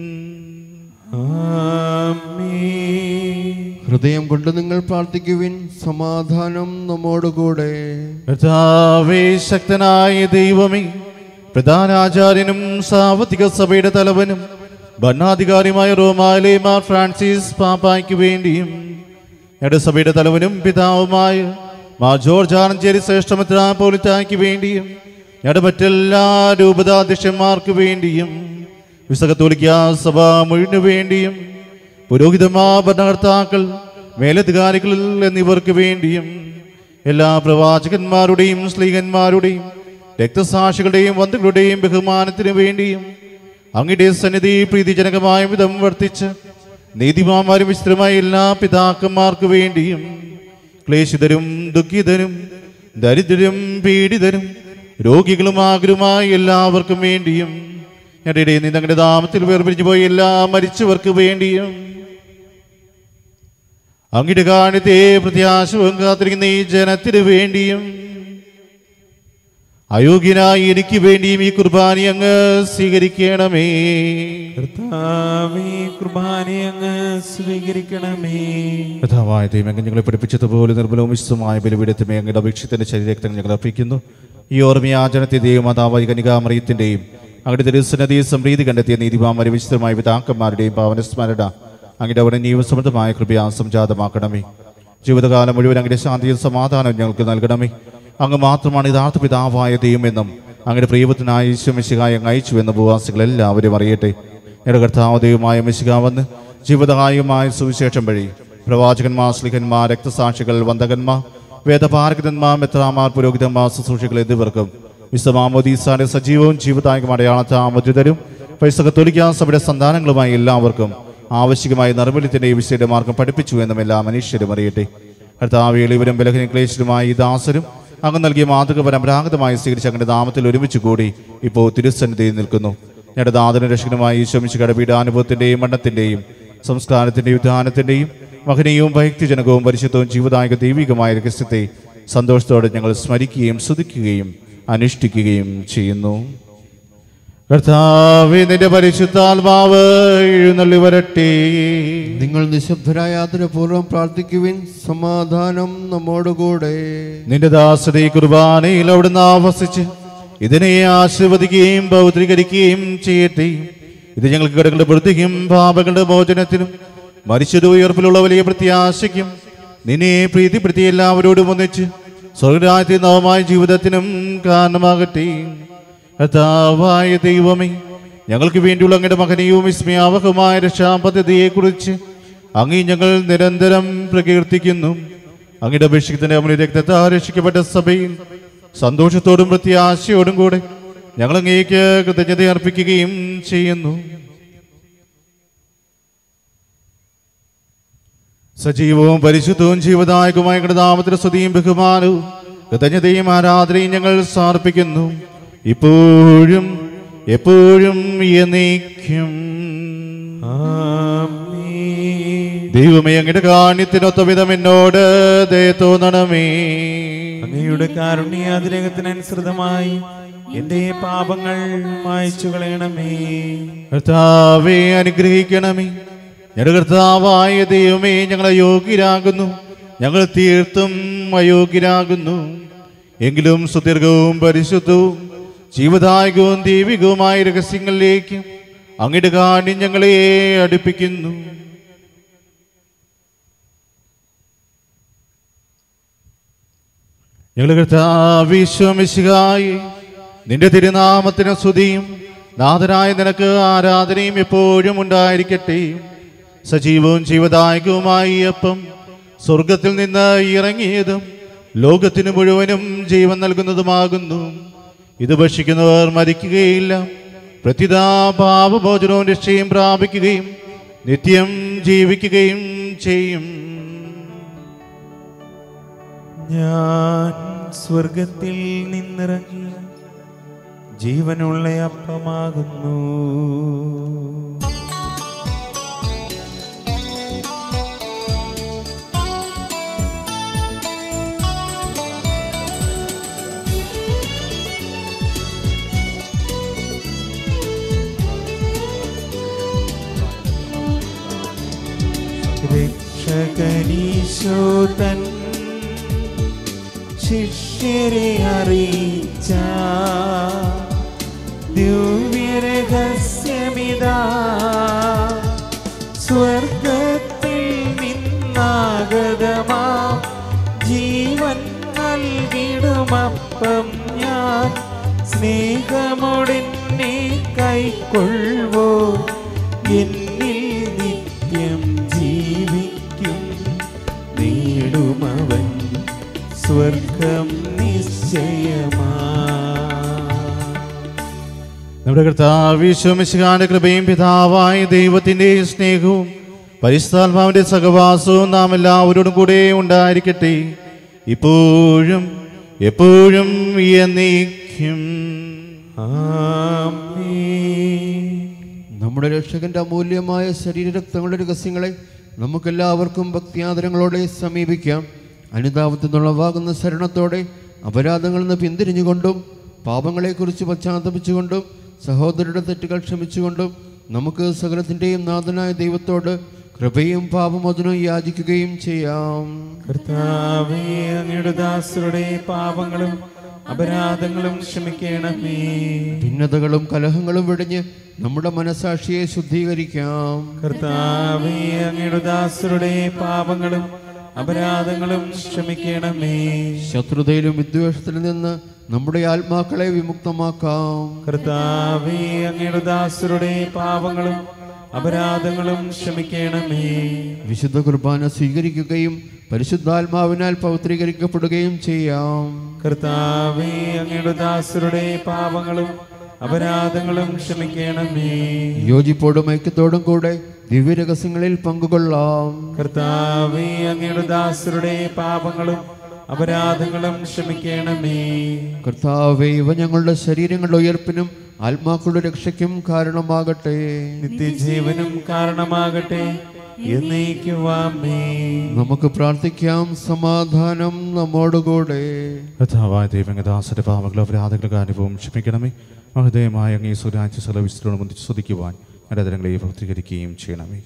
ഹൃദയം കൊണ്ട് നിങ്ങൾ പ്രാർത്ഥിക്കുവിൻ സമാധാനം നമ്മോടുകൂടെ കർത്താവേ ശക്തനായ ദൈവമേ പ്രധാനാചാര്യനും സാമ്പത്തിക സഭയുടെ തലവനും ഭരണാധികാരിയുമായ റോമായിലെ മാർ ഫ്രാൻസിസ് പാപ്പായ്ക്ക് വേണ്ടിയും ഞങ്ങളുടെ സഭയുടെ തലവനും പിതാവുമായ മാ ജോർജ് ആറഞ്ചേരി ശ്രേഷ്ഠമിത്ര പോലിത്തായ്ക്ക് വേണ്ടിയും ഞങ്ങളുടെ മറ്റെല്ലാ രൂപതാധ്യക്ഷന്മാർക്ക് വേണ്ടിയും വിസകത്തോലിക്ക സഭ മുഴുവനു വേണ്ടിയും പുരോഹിതമാ ഭരണകർത്താക്കൾ മേലധികാരികൾ എന്നിവർക്ക് വേണ്ടിയും എല്ലാ പ്രവാചകന്മാരുടെയും സ്ത്രീകന്മാരുടെയും രക്തസാക്ഷികളുടെയും ബന്ധുക്കളുടെയും ബഹുമാനത്തിനു വേണ്ടിയും അങ്ങയുടെ സന്നിധി പ്രീതിജനകമായ വിധം വർത്തിച്ച് നീതിമാന്മാരും വിസ്തൃതമായ എല്ലാ പിതാക്കന്മാർക്ക് വേണ്ടിയും ക്ലേശിതരും ദുഃഖിതരും ദരിദ്രരും പീഡിതരും രോഗികളും ആഗ്രഹമായി എല്ലാവർക്കും വേണ്ടിയും ഞങ്ങളുടെ ഇടയിൽ നിന്ന് ഞങ്ങളുടെ നാമത്തിൽ വേർപിരിഞ്ഞു പോയ എല്ലാ മരിച്ചവർക്ക് വേണ്ടിയും അങ്ങയുടെ കാണിത്തെ പ്രത്യാശവും കാത്തിരിക്കുന്ന ഈ ജനത്തിന് വേണ്ടിയും അയോഗ്യനായി എനിക്ക് വേണ്ടിയും ഈ കുർബാന അങ്ങ് സ്വീകരിക്കണമേ കർത്താവേ കുർബാന അങ്ങ് സ്വീകരിക്കണമേ കഥാവായ ദൈവം ഞങ്ങളെ പഠിപ്പിച്ചതുപോലെ നിർമ്മലവും വിശുദ്ധമായ ബലിപീഠത്തുമേ അങ്ങയുടെ അപേക്ഷിത്തിന്റെ ശരീരത്തെ ഞങ്ങൾ അർപ്പിക്കുന്നു ഈ ഓർമ്മയാചരണത്തെ ദൈവമാതാവായി കനികാമറിയത്തിന്റെയും അങ്ങയുടെ തിരുസന്നതി സംപ്രീതി കണ്ടെത്തിയ നീതിമാന്മാരെ വിശുദ്ധമായ പിതാക്കന്മാരുടെയും പാവനസ്മരണ അങ്ങയുടെ അവിടെ നിയമസമൃദ്ധമായ കൃപയാ സംജാതമാക്കണമേ ജീവിതകാലം മുഴുവൻ അങ്ങയുടെ ശാന്തിയും സമാധാനവും ഞങ്ങൾക്ക് നൽകണമേ അങ്ങ് മാത്രമാണ് യഥാർത്ഥ പിതാവായ ദൈവമെന്നും അങ്ങയുടെ പ്രിയപത്തിനായ ഈശ്വമിശികായ അങ്ങ് അയച്ചുവെന്ന് ഭൂവാസികൾ എല്ലാവരും അറിയട്ടെ ഞങ്ങളുടെ കർത്താവ് ദൈവമായ മിശിക വന്ന് ജീവദായകമായ സുവിശേഷം വഴി പ്രവാചകന്മാർ സ്ലിഹന്മാർ രക്തസാക്ഷികൾ വന്ദകന്മാർ വേദപാരകന്മാർ മെത്രാമാർ പുരോഹിതന്മാർ ശുശ്രൂഷികൾ എന്നിവർക്കും വിശ്വമാമോദീസാന്റെ സജീവവും ജീവദായകം അടയാളത്തെ ആമോദിതരും പൈസകത്തൊലിക്കാൻ സഭയുടെ സന്താനങ്ങളുമായി എല്ലാവർക്കും ആവശ്യമായ നിർമ്മലത്തിന്റെ വിശയുടെ മാർഗം പഠിപ്പിച്ചു എന്നും എല്ലാ മനുഷ്യരും അറിയട്ടെ കർത്താവ് ഇവരും ബലഹീന ക്ലേശരുമായ ഈ ദാസരും അങ്ങ് നൽകിയ മാതൃക പരമ്പരാഗതമായി സ്വീകരിച്ച അങ്ങയുടെ നാമത്തിൽ ഒരുമിച്ച് കൂടി ഇപ്പോൾ തിരുസന്നിധിയിൽ നിൽക്കുന്നു ഞങ്ങളുടെ നാഥന രക്ഷകനുമായ ഈശ്വമിശുകളുടെ പീഡാനുഭവത്തിന്റെയും മരണത്തിന്റെയും സംസ്കാരത്തിന്റെയും ഉദ്ധാനത്തിന്റെയും മഹനീയവും ഭക്തിജനകവും പരിശുദ്ധവും ജീവദായക ദൈവികമായ രഹസ്യത്തെ സന്തോഷത്തോടെ ഞങ്ങൾ സ്മരിക്കുകയും സ്തുതിക്കുകയും അനുഷ്ഠിക്കുകയും ചെയ്യുന്നു കർത്താവേ നിന്റെ പരിശുദ്ധാത്മാവ് എഴുന്നള്ളി വരട്ടെ നിങ്ങൾ നിശബ്ദരായ ആദരപൂർവ്വം പ്രാർത്ഥിക്കുവിൻ സമാധാനം നമ്മോടുകൂടെ നിന്റെ ദാസത ഈ കുർബാനയിൽ അവിടുന്ന് ആവസിച്ച് ഇതിനെ ആശീർവദിക്കുകയും പൗത്രീകരിക്കുകയും ചെയ്യട്ടെ ഇത് ഞങ്ങൾക്ക് കിടങ്ങളുടെ വൃത്തിക്കും പാപങ്ങളുടെ മോചനത്തിനും മരിച്ചത് ഉയർപ്പിലുള്ള വലിയ പ്രത്യാശയ്ക്കും നിന്നെ പ്രീതിപ്പെടുത്തി എല്ലാവരോടും ഒന്നിച്ച് സ്വർഗരാജ്യത്തെ നവമായ ജീവിതത്തിനും കാരണമാകട്ടെ കർത്താവായ ദൈവമേ ഞങ്ങൾക്ക് വേണ്ടിയുള്ള അങ്ങയുടെ മകനെയും വിസ്മയാവഹമായ രക്ഷാപദ്ധതിയെക്കുറിച്ച് അങ്ങേ ഞങ്ങൾ നിരന്തരം പ്രകീർത്തിക്കുന്നു അങ്ങയുടെ അഭിഷേകത്തിന്റെ അമൂല്യ രക്തത്താൽ രക്ഷിക്കപ്പെട്ട സഭയിൽ സന്തോഷത്തോടും പ്രത്യാശയോടും കൂടെ ഞങ്ങൾ അങ്ങേക്ക് കൃതജ്ഞത അർപ്പിക്കുകയും ചെയ്യുന്നു സജീവവും പരിശുദ്ധവും ജീവദായകമായ ഞങ്ങളുടെ നാമത്തിന് സ്തുതിയും ബഹുമാനവും കൃതജ്ഞതയും ആരാധനയും ഞങ്ങൾ സമർപ്പിക്കുന്നു ഇപ്പോഴും എപ്പോഴും എന്നേക്കും ആമേൻ. ദൈവമേ അങ്ങയുടെ കാണ്യത്തിനൊത്ത വിധം എന്നോട് ദയ തോന്നണമേ അങ്ങയുടെ കാരുണ്യാതിരകത്തിനനുസൃതമായി എന്റെ പാപങ്ങൾ മായ്ച്ചു കളയണമേ കർത്താവെ അനുഗ്രഹിക്കണമേ ഞങ്ങളുടെ കർത്താവായ ദൈവമേ ഞങ്ങൾ അയോഗ്യരാകുന്നു ഞങ്ങൾ തീർത്തും അയോഗ്യരാകുന്നു എങ്കിലും സുദീർഘവും പരിശുദ്ധവും ജീവദായകവും ദൈവികവുമായ രഹസ്യങ്ങളിലേക്ക് അങ്ങയുടെ കാണ്യം ഞങ്ങളെ അടുപ്പിക്കുന്നു ഞങ്ങൾ കർത്താവിശ്വമിശികായി നിന്റെ തിരുനാമത്തിന് സ്തുതിയും നാഥനായ നിനക്ക് ആരാധനയും എപ്പോഴും ഉണ്ടായിരിക്കട്ടെ സജീവവും ജീവദായകവുമായി ഈ അപ്പം സ്വർഗത്തിൽ നിന്ന് ഇറങ്ങിയതും ലോകത്തിന് മുഴുവനും ജീവൻ നൽകുന്നതുമാകുന്നു ഇത് ഭക്ഷിക്കുന്നവർ മരിക്കുകയില്ല പ്രത്യുതാ പാപഭോജനവും രക്ഷയും പ്രാപിക്കുകയും നിത്യം ജീവിക്കുകയും ചെയ്യും ഞാൻ സ്വർഗത്തിൽ നിന്നിറങ്ങി ജീവനുള്ള അപ്പമാകുന്നു രക്ഷകനീശോതൻ ശിഷ്യരെ അറിയിച്ച ദിവ്യരഹസ്യമിതാ സ്വർഗത്തിൽ നിന്നാഗതമാ ജീവൻ നൽകിടുമപ്പം ഞാൻ സ്നേഹമോടെന്നെ കൈക്കൊള്ളുവോ എന്നിൽ നിത്യം ജീവിക്കും നേടുമവൻ സ്വർഗം നിശ്ചയമാ നമ്മുടെ കർത്താവിശ്വമിശികാന്റെ കൃപയും പിതാവായ ദൈവത്തിന്റെ സ്നേഹവും പരിസ്ഥാത്മാവിന്റെ സഹവാസവും നാം എല്ലാവരോടും കൂടെ ഉണ്ടായിരിക്കട്ടെ ഇപ്പോഴും എപ്പോഴും എന്നേക്കും ആമേൻ നമ്മുടെ രക്ഷകന്റെ അമൂല്യമായ ശരീരരക്തങ്ങളുടെ രഹസ്യങ്ങളെ നമുക്കെല്ലാവർക്കും ഭക്തിയാദരങ്ങളോടെ സമീപിക്കാം അനുതാപത്തിൽ നിന്നുള്ളവാകുന്ന ശരണത്തോടെ അപരാധങ്ങളിൽ നിന്ന് പിന്തിരിഞ്ഞുകൊണ്ടും പാപങ്ങളെക്കുറിച്ച് പശ്ചാത്തപിച്ചുകൊണ്ടും സഹോദരരുടെ തെറ്റുകൾ ക്ഷമിച്ചുകൊണ്ടും നമുക്ക് സകലത്തിൻ്റെയും നാഥനായ ദൈവത്തോട് കൃപയും പാപമോചനവും യാചിക്കുകയും ചെയ്യാം കർത്താവേ അങ്ങയുടെ ദാസരുടെ പാപങ്ങളും അപരാധങ്ങളും ക്ഷമിക്കണമേ ഭിന്നതകളും കലഹങ്ങളും വെടിഞ്ഞ് നമ്മുടെ മനസാക്ഷിയെ ശുദ്ധീകരിക്കാം കർത്താവേ അങ്ങയുടെ ദാസരുടെ പാപങ്ങളും അപരാധങ്ങളും ക്ഷമിക്കണമേ ശത്രുതയിലും വിദ്വേഷത്തിൽ നിന്ന് നമ്മുടെ ആത്മാക്കളെ വിമുക്തമാക്കാം കർത്താവേ അങ്ങയുടെ ദാസരുടെ പാപങ്ങളും അപരാധങ്ങളും ക്ഷമിക്കണമേ വിശുദ്ധ കുർബാന സ്വീകരിക്കുകയും പരിശുദ്ധാത്മാവിനാൽ പവിത്രീകരിക്കപ്പെടുകയും ചെയ്യാം കർത്താവേ അങ്ങയുടെ ദാസരുടെ പാപങ്ങളും അപരാധങ്ങളും ക്ഷമിക്കണമേ യോജിപ്പോടും ഐക്യത്തോടും കൂടെ ദിവ്യരഹസ്യങ്ങളിൽ പങ്കുകൊള്ളാം കർത്താവേ അങ്ങയുടെ ദാസരുടെ പാപങ്ങളും അപരാധങ്ങളും ക്ഷമിക്കണമേ കർത്താവെ ഇവ ഞങ്ങളുടെ ശരീരങ്ങളുടെ ഉയർപ്പിനും ആത്മാക്കളുടെ രക്ഷയ്ക്കും കാരണമാകട്ടെ നിത്യജീവനും കാരണമാകട്ടെ എന്നേക്കുവാമേ നമുക്ക് പ്രാർത്ഥിക്കാം സമാധാനം നമ്മോടുകൂടെ കഥാവായ ദൈവങ്ങദാസന്റെ പാവങ്ങളും അപരാധങ്ങളുടെ അനുഭവം ക്ഷമിക്കണമേ മഹൃദയമായ അങ്ങേ സുരാജ്യ സർവീസിനോട് മുന്തിച്ച് സ്തുതിക്കുവാൻ ആരാധനകളെ പ്രവർത്തീകരിക്കുകയും ചെയ്യണമേ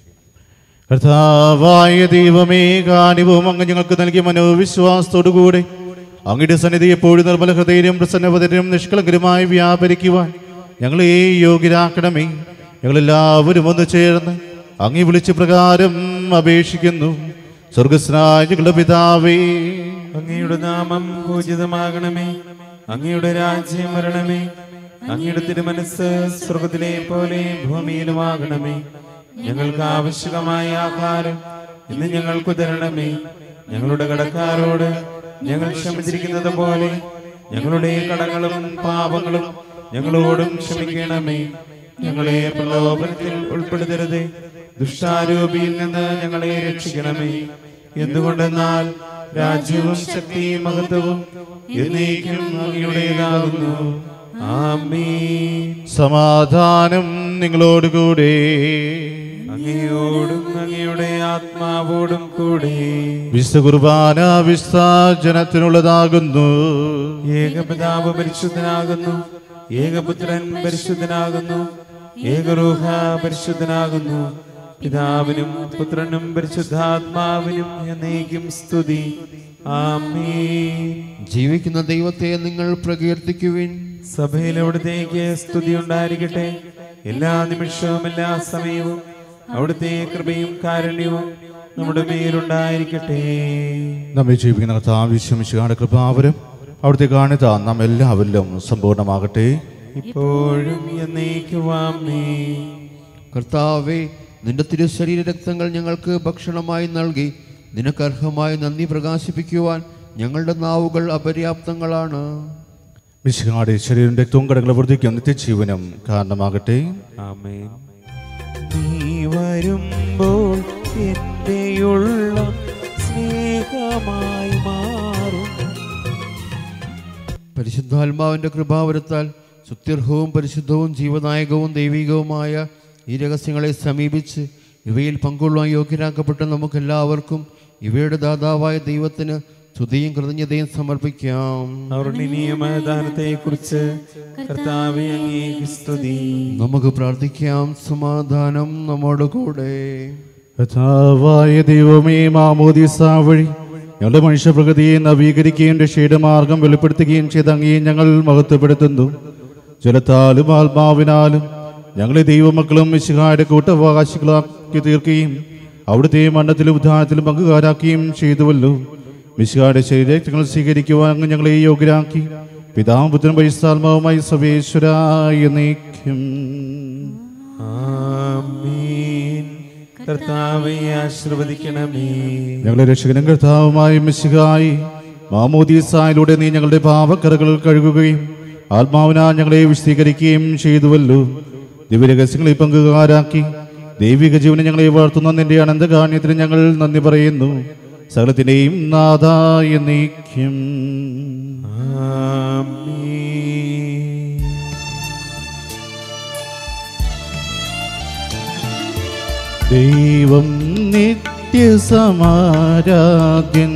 കർത്താവായ ദൈവമേ കാനുഭവം അങ്ങ് ഞങ്ങൾക്ക് നൽകിയ മനോവിശ്വാസത്തോടുകൂടെ അങ്ങയുടെ സന്നിധി എപ്പോഴും നിർമ്മല ഹൃദയരും പ്രസന്നപതരും നിഷ്കളങ്കരുമായി വ്യാപരിക്കുവാൻ ഞങ്ങളെ യോഗ്യരാക്കണമേ ഞങ്ങളെല്ലാവരും ഒന്ന് ചേർന്ന് അങ്ങേ വിളിച്ച പ്രകാരം അപേക്ഷിക്കുന്നു സ്വർഗസ്നായ ഞങ്ങളുടെ പിതാവേ അങ്ങയുടെ നാമം പൂജിതമാകണമേ അങ്ങയുടെ രാജ്യം വരണമേ അങ്ങയുടെ തിരുമനസ് സ്വർഗത്തിലെ പോലെ ഭൂമിയിലുമാകണമേ ഞങ്ങൾക്ക് ആവശ്യകമായ ആഹാരം ഇന്ന് ഞങ്ങൾക്ക് തരണമേ ഞങ്ങളുടെ കടക്കാരോട് ഞങ്ങൾ ക്ഷമിച്ചിരിക്കുന്നത് പോലെ ഞങ്ങളുടെ കടങ്ങളും പാപങ്ങളും ഞങ്ങളോടും ക്ഷമിക്കണമേ ഞങ്ങളെ പ്രലോഭനത്തിൽ ഉൾപ്പെടുത്തരുത് ദുഷ്ടാരൂപിയിൽ നിന്ന് ഞങ്ങളെ രക്ഷിക്കണമേ എന്തുകൊണ്ടെന്നാൽ രാജ്യവും ശക്തിയും മഹത്വവും എന്നേക്കും അങ്ങയുടേതാകുന്നു ആമീൻ സമാധാനം നിങ്ങളോടുകൂടെ അങ്ങയോടും അങ്ങയുടെ ആത്മാവോടും കൂടെ വിശുദ്ധ കുർബാന വിസ്താജനത്തിനുള്ളതാകുന്നു ഏകപിതാവ് പരിശുദ്ധനാകുന്നു ഏകപുത്രൻ പരിശുദ്ധനാകുന്നു ഏകരൂഹ പരിശുദ്ധനാകുന്നു പിതാവിനും പുത്രനും പരിശുദ്ധാത്മാവിനും എന്നേക്കും സ്തുതി ആമീൻ ജീവിക്കുന്ന ദൈവത്തെ നിങ്ങൾ പ്രകീർത്തിക്കുവിൻ സഭയിൽ അവിടത്തേക്ക് സ്തുതി ഉണ്ടായിരിക്കട്ടെ എല്ലാ നിമിഷവും എല്ലാ സമയവും അവിടുത്തെ കൃപയും കാരുണ്യവും നമ്മുടെ മേലുണ്ടായിരിക്കട്ടെ നമ്മെ ജീവിക്കുന്ന കർത്താവിശ്വമിശുകാരുടെ കൃപാവരം അവിടുത്തെ കാണിത നാം എല്ലാവരിലും സമ്പൂർണ്ണമാകട്ടെ ഇപ്പോഴും എന്നേക്കുവാമേ കർത്താവെ നിന്റെ തിരുശരീര രക്തങ്ങൾ ഞങ്ങൾക്ക് ഭക്ഷണമായി നൽകി നിനക്കർഹമായി നന്ദി പ്രകാശിപ്പിക്കുവാൻ ഞങ്ങളുടെ നാവുകൾ അപര്യാപ്തങ്ങളാണ് മിശുകാരുടെ ശരീരം രക്തവും കടകളെ വർദ്ധിക്കും നിത്യജീവനം കാരണമാകട്ടെ ആമേൻ നീ വരുമ്പോൾ എന്റെയുള്ള സ്നേഹമായി മാറും പരിശുദ്ധാത്മാവിന്റെ കൃപാവരത്താൽ സുത്യർഹവും പരിശുദ്ധവും ജീവനായകവും ദൈവികവുമായ ഈ രഹസ്യങ്ങളെ സമീപിച്ച് ഇവയിൽ പങ്കുകൊള്ളുവാൻ യോഗ്യരാക്കപ്പെട്ട നമുക്കെല്ലാവർക്കും ഇവയുടെ ദാതാവായ ദൈവത്തിന് സ്തുതിയും കൃതജ്ഞതയും സമർപ്പിക്കാം അവരുടെ നിയമദാനത്തെ കുറിച്ച് കർത്താവെ അങ്ങേക്ക് സ്തുതി നമുക്ക് പ്രാർത്ഥിക്കാം സമാധാനം നമ്മോട് കൂടെ കഥാവായ ദൈവമേ മാമോദിസ വഴി ഞങ്ങളുടെ മനുഷ്യപ്രകൃതിയെ നവീകരിക്കുകയും രക്ഷയുടെ മാർഗം വെളിപ്പെടുത്തുകയും ചെയ്ത അങ്ങേ ഞങ്ങൾ മഹത്വപ്പെടുത്തുന്നു ജലത്താലും ആത്മാവിനാലും ഞങ്ങളെ ദൈവമക്കളും മിശിഹായുടെ കൂട്ടവകാശികളാക്കി തീർക്കുകയും അവിടുത്തെ മണ്ണത്തിലും ഉദ്ധാനത്തിലും പങ്കുകാരാക്കുകയും ചെയ്തുവല്ലോ മിശിഹായുടെ ശരീരങ്ങൾ സ്വീകരിക്കുവാൻ അങ്ങ് ഞങ്ങളെ യോഗ്യരാക്കി പിതാവും പുത്രനും പരിസ്ഥാത്മാവുമായി സവേശ്വരായ നീക്കും ആമീൻ കർത്താവെ ആശീർവദിക്കണമേ ഞങ്ങളുടെ രക്ഷകനും കർത്താവുമായ മിശിഹായി മാമോദീസായിലൂടെ നീ ഞങ്ങളുടെ പാപക്കറകൾ കഴുകുകയും ആത്മാവിനാ ഞങ്ങളെ വിശദീകരിക്കുകയും ചെയ്തുവല്ലോ ദിവ്യരഹസ്യങ്ങളെ പങ്കുകാരാക്കി ദൈവിക ജീവനെ ഞങ്ങളെ വളർത്തുന്ന നിന്റെ അനന്തകാന്യത്തിന് ഞങ്ങൾ നന്ദി പറയുന്നു സകലത്തിൻ്റെയും നാഥായ നീക്കും ആമേൻ ദൈവം നിത്യസമാരാധ്യൻ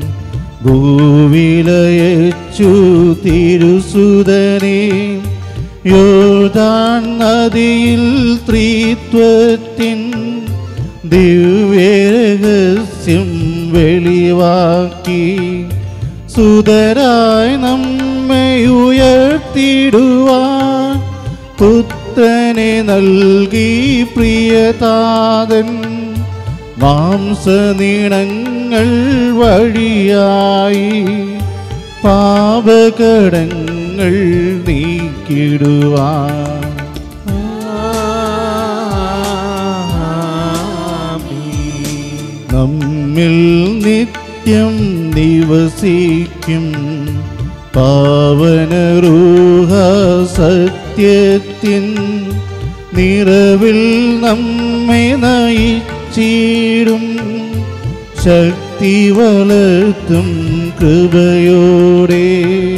ഭൂവിലയച്ചു തിരുസുതനെ യോദാൻ നദിയിൽ ത്രിത്വത്തിൻ ദിവ്യരഹസ്യം വെളിവാക്കി സുതരായി നമ്മെ ഉയർത്തിടുവാൻ പുത്രനെ നൽകി പ്രിയതാതൻ മാംസനീണങ്ങൾ വഴിയായി പാപകടങ്ങൾ നീക്കിടുവാൻ നമ്മിൽ നിത്യം നിവസിക്കും പാവനരൂഹ സത്യത്തിൻ നിറവിൽ നമ്മെ നയിച്ചിടും ശക്തി വളർത്തും കൃപയോടെ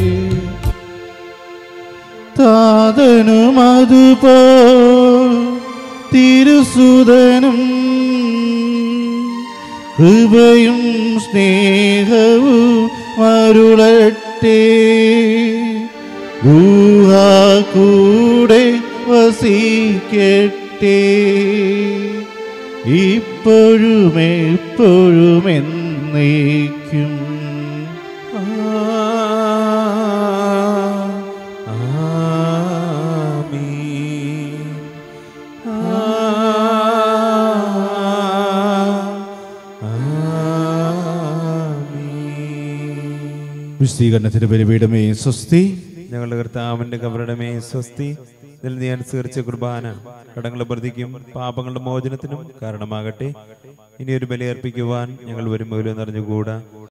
താതനും അതുപോ തിരുസുതനും കൃപയും സ്നേഹവും മരുളട്ടെ ഗുഹ കൂടെ വസിക്കട്ടെ ഇപ്പോഴും എപ്പോഴും എന്നേക്കും വിശദീകരണത്തിന്റെ പരിപീഠമേ സ്വസ്തി ഞങ്ങളുടെ കർത്താവിന്റെ കബറിടമേ സ്വസ്തി ഇതിൽ നീ അനുസരിച്ച കുർബാന കടങ്ങളുടെ പ്രതിക്കും പാപങ്ങളുടെ മോചനത്തിനും കാരണമാകട്ടെ ഇനി ഒരു ബലിയർപ്പിക്കുവാൻ ഞങ്ങൾ വരുമ്പോലും നിറഞ്ഞുകൂടാ